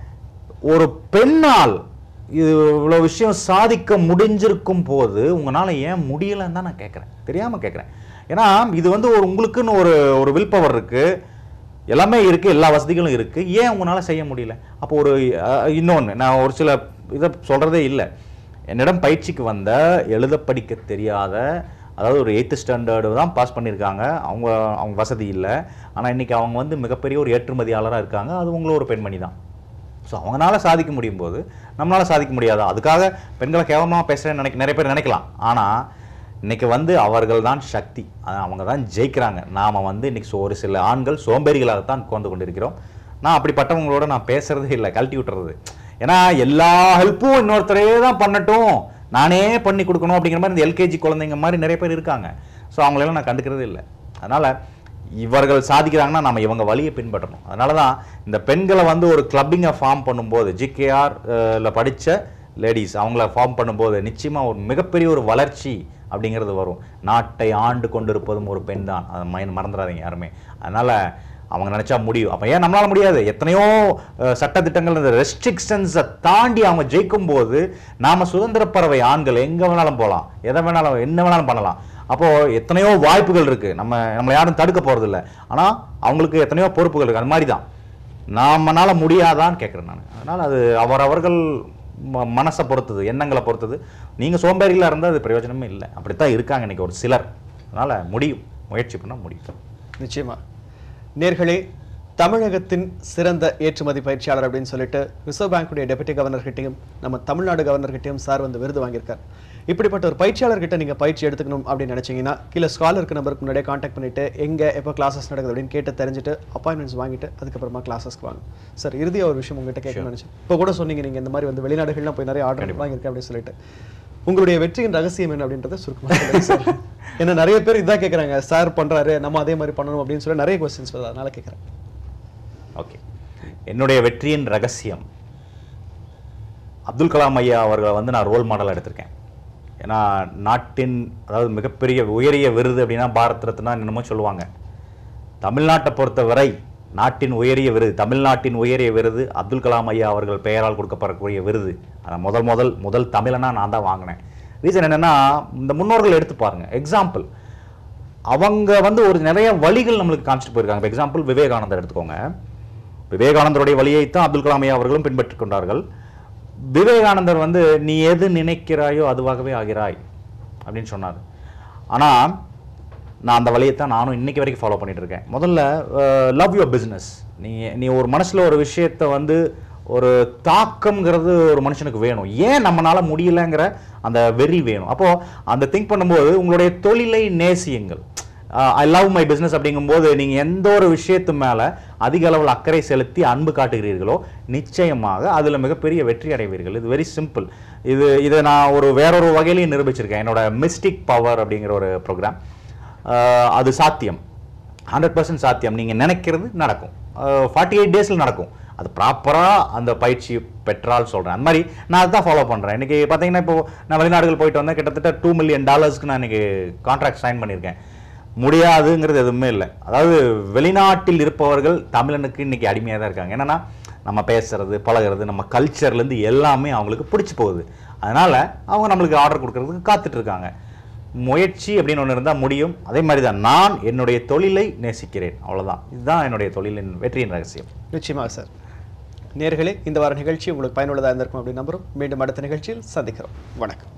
ஒரு பெண்ணால் இது இவ்வளோ விஷயம் சாதிக்க முடிஞ்சிருக்கும் போது உங்களால் ஏன் முடியலைன்னு தான் நான் கேட்குறேன் தெரியாமல் கேட்குறேன் ஏன்னா இது வந்து ஒரு உங்களுக்குன்னு ஒரு ஒரு வில் பவர் இருக்குது எல்லாமே இருக்குது எல்லா வசதிகளும் இருக்குது ஏன் உங்களால் செய்ய முடியல அப்போ ஒரு இன்னொன்று நான் ஒரு சில இதை சொல்கிறதே இல்லை என்னிடம் பயிற்சிக்கு வந்த எழுத படிக்க தெரியாத அதாவது ஒரு எயித்து ஸ்டாண்டர்டு தான் பாஸ் பண்ணியிருக்காங்க அவங்க அவங்க வசதி இல்லை ஆனால் இன்னைக்கு அவங்க வந்து மிகப்பெரிய ஒரு ஏற்றுமதியாளராக இருக்காங்க அது உங்களும் ஒரு பெண்மணி தான் ஸோ அவங்களால சாதிக்க முடியும் போது நம்மளால சாதிக்க முடியாதா அதுக்காக பெண்களை கேவலமாக பேசுகிறேன்னு நினைக்க நிறைய பேர் நினைக்கலாம் ஆனால் இன்னைக்கு வந்து அவர்கள் தான் சக்தி அஹ் அவங்க தான் ஜெயிக்கிறாங்க நாம் வந்து இன்னைக்கு சோ- ஒரு சில ஆண்கள் சோம்பேறிகளாகத்தான் உட்கார்ந்து கொண்டிருக்கிறோம் நான் அப்படிப்பட்டவங்களோட நான் பேசுறதே இல்லை கழட்டி விட்டுறது ஏன்னா எல்லா ஹெல்ப்பும் இன்னொருத்தரே தான் பண்ணட்டும் நானே பண்ணி கொடுக்கணும் அப்படிங்கிற மாதிரி இந்த எல்கேஜி குழந்தைங்க மாதிரி நிறைய பேர் இருக்காங்க ஸோ அவங்களெல்லாம் நான் கண்டுக்கிறதே இல்லை அதனால் இவர்கள் சாதிக்கிறாங்கன்னா நம்ம இவங்க வழியை பின்பற்றணும் அதனால தான் இந்த பெண்களை வந்து ஒரு கிளப்பிங்கை ஃபார்ம் பண்ணும்போது ஜிகேஆர் ல படித்த லேடிஸ் அவங்கள ஃபார்ம் பண்ணும்போது நிச்சயமாக ஒரு மிகப்பெரிய ஒரு வளர்ச்சி அப்படிங்கிறது வரும் நாட்டை ஆண்டு கொண்டிருப்பதும் ஒரு பெண் தான் அதை மைண்ட் மறந்துடாதீங்க யாருமே அதனால் அவங்க நினச்சா முடியும் அப்போ ஏன் நம்மளால முடியாது எத்தனையோ அஹ், சட்டதிட்டங்கள் இந்த ரெஸ்ட்ரிக்ஷன்ஸை தாண்டி அவங்க ஜெயிக்கும் போது நாம் சுதந்திர பறவை ஆண்கள் எங்கே வேணாலும் போகலாம் எதை வேணாலும் என்ன வேணாலும் பண்ணலாம் அப்போ எத்தனையோ வாய்ப்புகள் இருக்கு நம்ம நம்மளை யாரும் தடுக்க போறது இல்ல ஆனா அவங்களுக்கு எத்தனையோ பொறுப்புகள் இருக்கு அது மாதிரி தான் நாமனால முடியாதான்னு கேட்குறேன் நான் அதனால அது அவரவர்கள் ம- மனசை பொறுத்தது எண்ணங்களை பொறுத்தது நீங்க சோம்பேறிகளா இருந்தால் அது பிரயோஜனமே இல்லை அப்படித்தான் இருக்காங்க இன்னைக்கு ஒரு சிலர் அதனால முடியும் முயற்சி பண்ண முடியும் நிச்சயமா நேர்களே தமிழகத்தின் சிறந்த ஏற்றுமதி பயிற்சியாளர் அப்படின்னு சொல்லிட்டு ரிசர்வ் பேங்குடைய டெபுட்டி கவர்னர் கிட்டையும் நம்ம தமிழ்நாடு கவர்னர் கிட்டையும் சார் வந்து விருது வாங்கியிருக்கார் இப்படிப்பட்ட ஒரு பயிற்சியாளர் கிட்ட நீங்க பயிற்சி எடுத்துக்கணும் அப்படின்னு நினைச்சீங்கன்னா கீழே ஸ்காலருக்கு நம்பருக்கு முன்னாடியே காண்டாக்ட் பண்ணிட்டு எங்க எப்போ கிளாஸஸ் நடக்குது அப்படின்னு கேட்டு தெரிஞ்சுட்டு அப்பாயின்மெண்ட்ஸ் வாங்கிட்டு அதுக்கப்புறமா கிளாஸஸ்க்கு வாங்க சார் இறுதியா ஒரு விஷயம் உங்ககிட்ட கேட்கணும்னு நினைச்சேன் இப்போ கூட சொன்னீங்க நீங்க இந்த மாதிரி வந்து வெளிநாடுகள்லாம் போய் நிறைய ஆர்டர் வாங்கியிருக்கேன் அப்படின்னு சொல்லிட்டு உங்களுடைய வெற்றியின் ரகசியம் என்ன அப்படின்றத சுருக்கமாக சொல்லுங்க சார் ஏன்னா நிறைய பேர் இதான் கேட்குறாங்க சார் பண்றாரு நம்ம அதே மாதிரி பண்ணணும் அப்படின்னு சொல்லி நிறைய கொஸ்டின்ஸ் வருது அதனால கேட்குறேன் ஓகே என்னுடைய வெற்றியின் ரகசியம் அப்துல் கலாம் ஐயா அவர்களை வந்து நான் ரோல் மாடலாக எடுத்திருக்கேன் ஏன்னா நாட்டின் அதாவது மிகப்பெரிய உயரிய விருது அப்படின்னா பாரத் ரத்னா என்னமோ சொல்லுவாங்க தமிழ்நாட்டை பொறுத்தவரை நாட்டின் உயரிய விருது தமிழ்நாட்டின் உயரிய விருது அப்துல் கலாம் ஐயா அவர்கள் பெயரால் கொடுக்கப்படக்கூடிய விருது அதை முதல் முதல் முதல் தமிழனா நான் தான் வாங்கினேன் ரீசன் என்னன்னா இந்த முன்னோர்கள் எடுத்து பாருங்க எக்ஸாம்பிள் அவங்க வந்து ஒரு நிறைய வழிகள் நம்மளுக்கு காமிச்சிட்டு போயிருக்காங்க இப்போ எக்ஸாம்பிள் விவேகானந்தர் எடுத்துக்கோங்க விவேகானந்தருடைய வழியைத்தான் அப்துல் கலாம் ஐயா அவர்களும் பின்பற்றிக் கொண்டார்கள் விவேகானந்தர் வந்து நீ எது நினைக்கிறாயோ அதுவாகவே ஆகிறாய் அப்படின்னு சொன்னார் ஆனா நான் அந்த வழியைத்தான் நானும் இன்னைக்கு வரைக்கும் ஃபாலோ பண்ணிட்டு இருக்கேன் முதல்ல லவ் யுவர் பிஸ்னஸ் நீ நீ ஒரு மனசுல ஒரு விஷயத்தை வந்து ஒரு தாக்கம்ங்கிறது ஒரு மனுஷனுக்கு வேணும் ஏன் நம்மனால முடியலங்கிற அந்த வெறி வேணும் அப்போ அந்த திங்க் பண்ணும்போது உங்களுடைய தொழிலை நேசியுங்கள் ஐ லவ் மை பிஸ்னஸ் அப்படிங்கும்போது நீங்கள் எந்த ஒரு விஷயத்து மேலே அதிக அளவில் அக்கறை செலுத்தி அன்பு காட்டுகிறீர்களோ நிச்சயமாக அதில் மிகப்பெரிய வெற்றி அடைவீர்கள் இது வெரி சிம்பிள் இது இதை நான் ஒரு வேறொரு வகையிலையும் நிரூபிச்சிருக்கேன் என்னோட மிஸ்டிக் பவர் அப்படிங்கிற ஒரு ப்ரோக்ராம் அது சாத்தியம் ஹண்ட்ரட் பர்சன்ட் சாத்தியம் நீங்கள் நினைக்கிறது நடக்கும் ஃபார்ட்டி எயிட் டேஸில் நடக்கும் அது ப்ராப்பராக அந்த பயிற்சி பெற்றால் சொல்கிறேன் அந்த மாதிரி நான் அதுதான் ஃபாலோ பண்ணுறேன் இன்றைக்கி பார்த்தீங்கன்னா இப்போ நான் வெளிநாடுகள் போயிட்டு வந்தேன் கிட்டத்தட்ட டூ மில்லியன் டாலர்ஸ்க்கு நான் இன்றைக்கி கான்ட்ராக்ட் சைன் பண்ணியிருக்கேன் முடியாதுங்கிறது எதுவுமே இல்லை அதாவது வெளிநாட்டில் இருப்பவர்கள் தமிழனுக்கு இன்னைக்கு அடிமையாக தான் இருக்காங்க என்னன்னா நம்ம பேசுறது பழகுறது நம்ம கல்ச்சர்லேருந்து எல்லாமே அவங்களுக்கு பிடிச்சி போகுது அதனால அவங்க நம்மளுக்கு ஆர்டர் கொடுக்கறதுக்கு காத்துட்டு இருக்காங்க முயற்சி அப்படின்னு ஒன்று இருந்தால் முடியும் அதே மாதிரி தான் நான் என்னுடைய தொழிலை நேசிக்கிறேன் அவ்வளவுதான் இதுதான் என்னுடைய தொழிலின் வெற்றியின் ரகசியம் நிச்சயமாக சார் நேர்களே இந்த வார நிகழ்ச்சி உங்களுக்கு பயனுள்ளதாக இருந்திருக்கும் அப்படின்னு நம்புறோம் மீண்டும் அடுத்த நிகழ்ச்சியில் சந்திக்கிறோம் வணக்கம்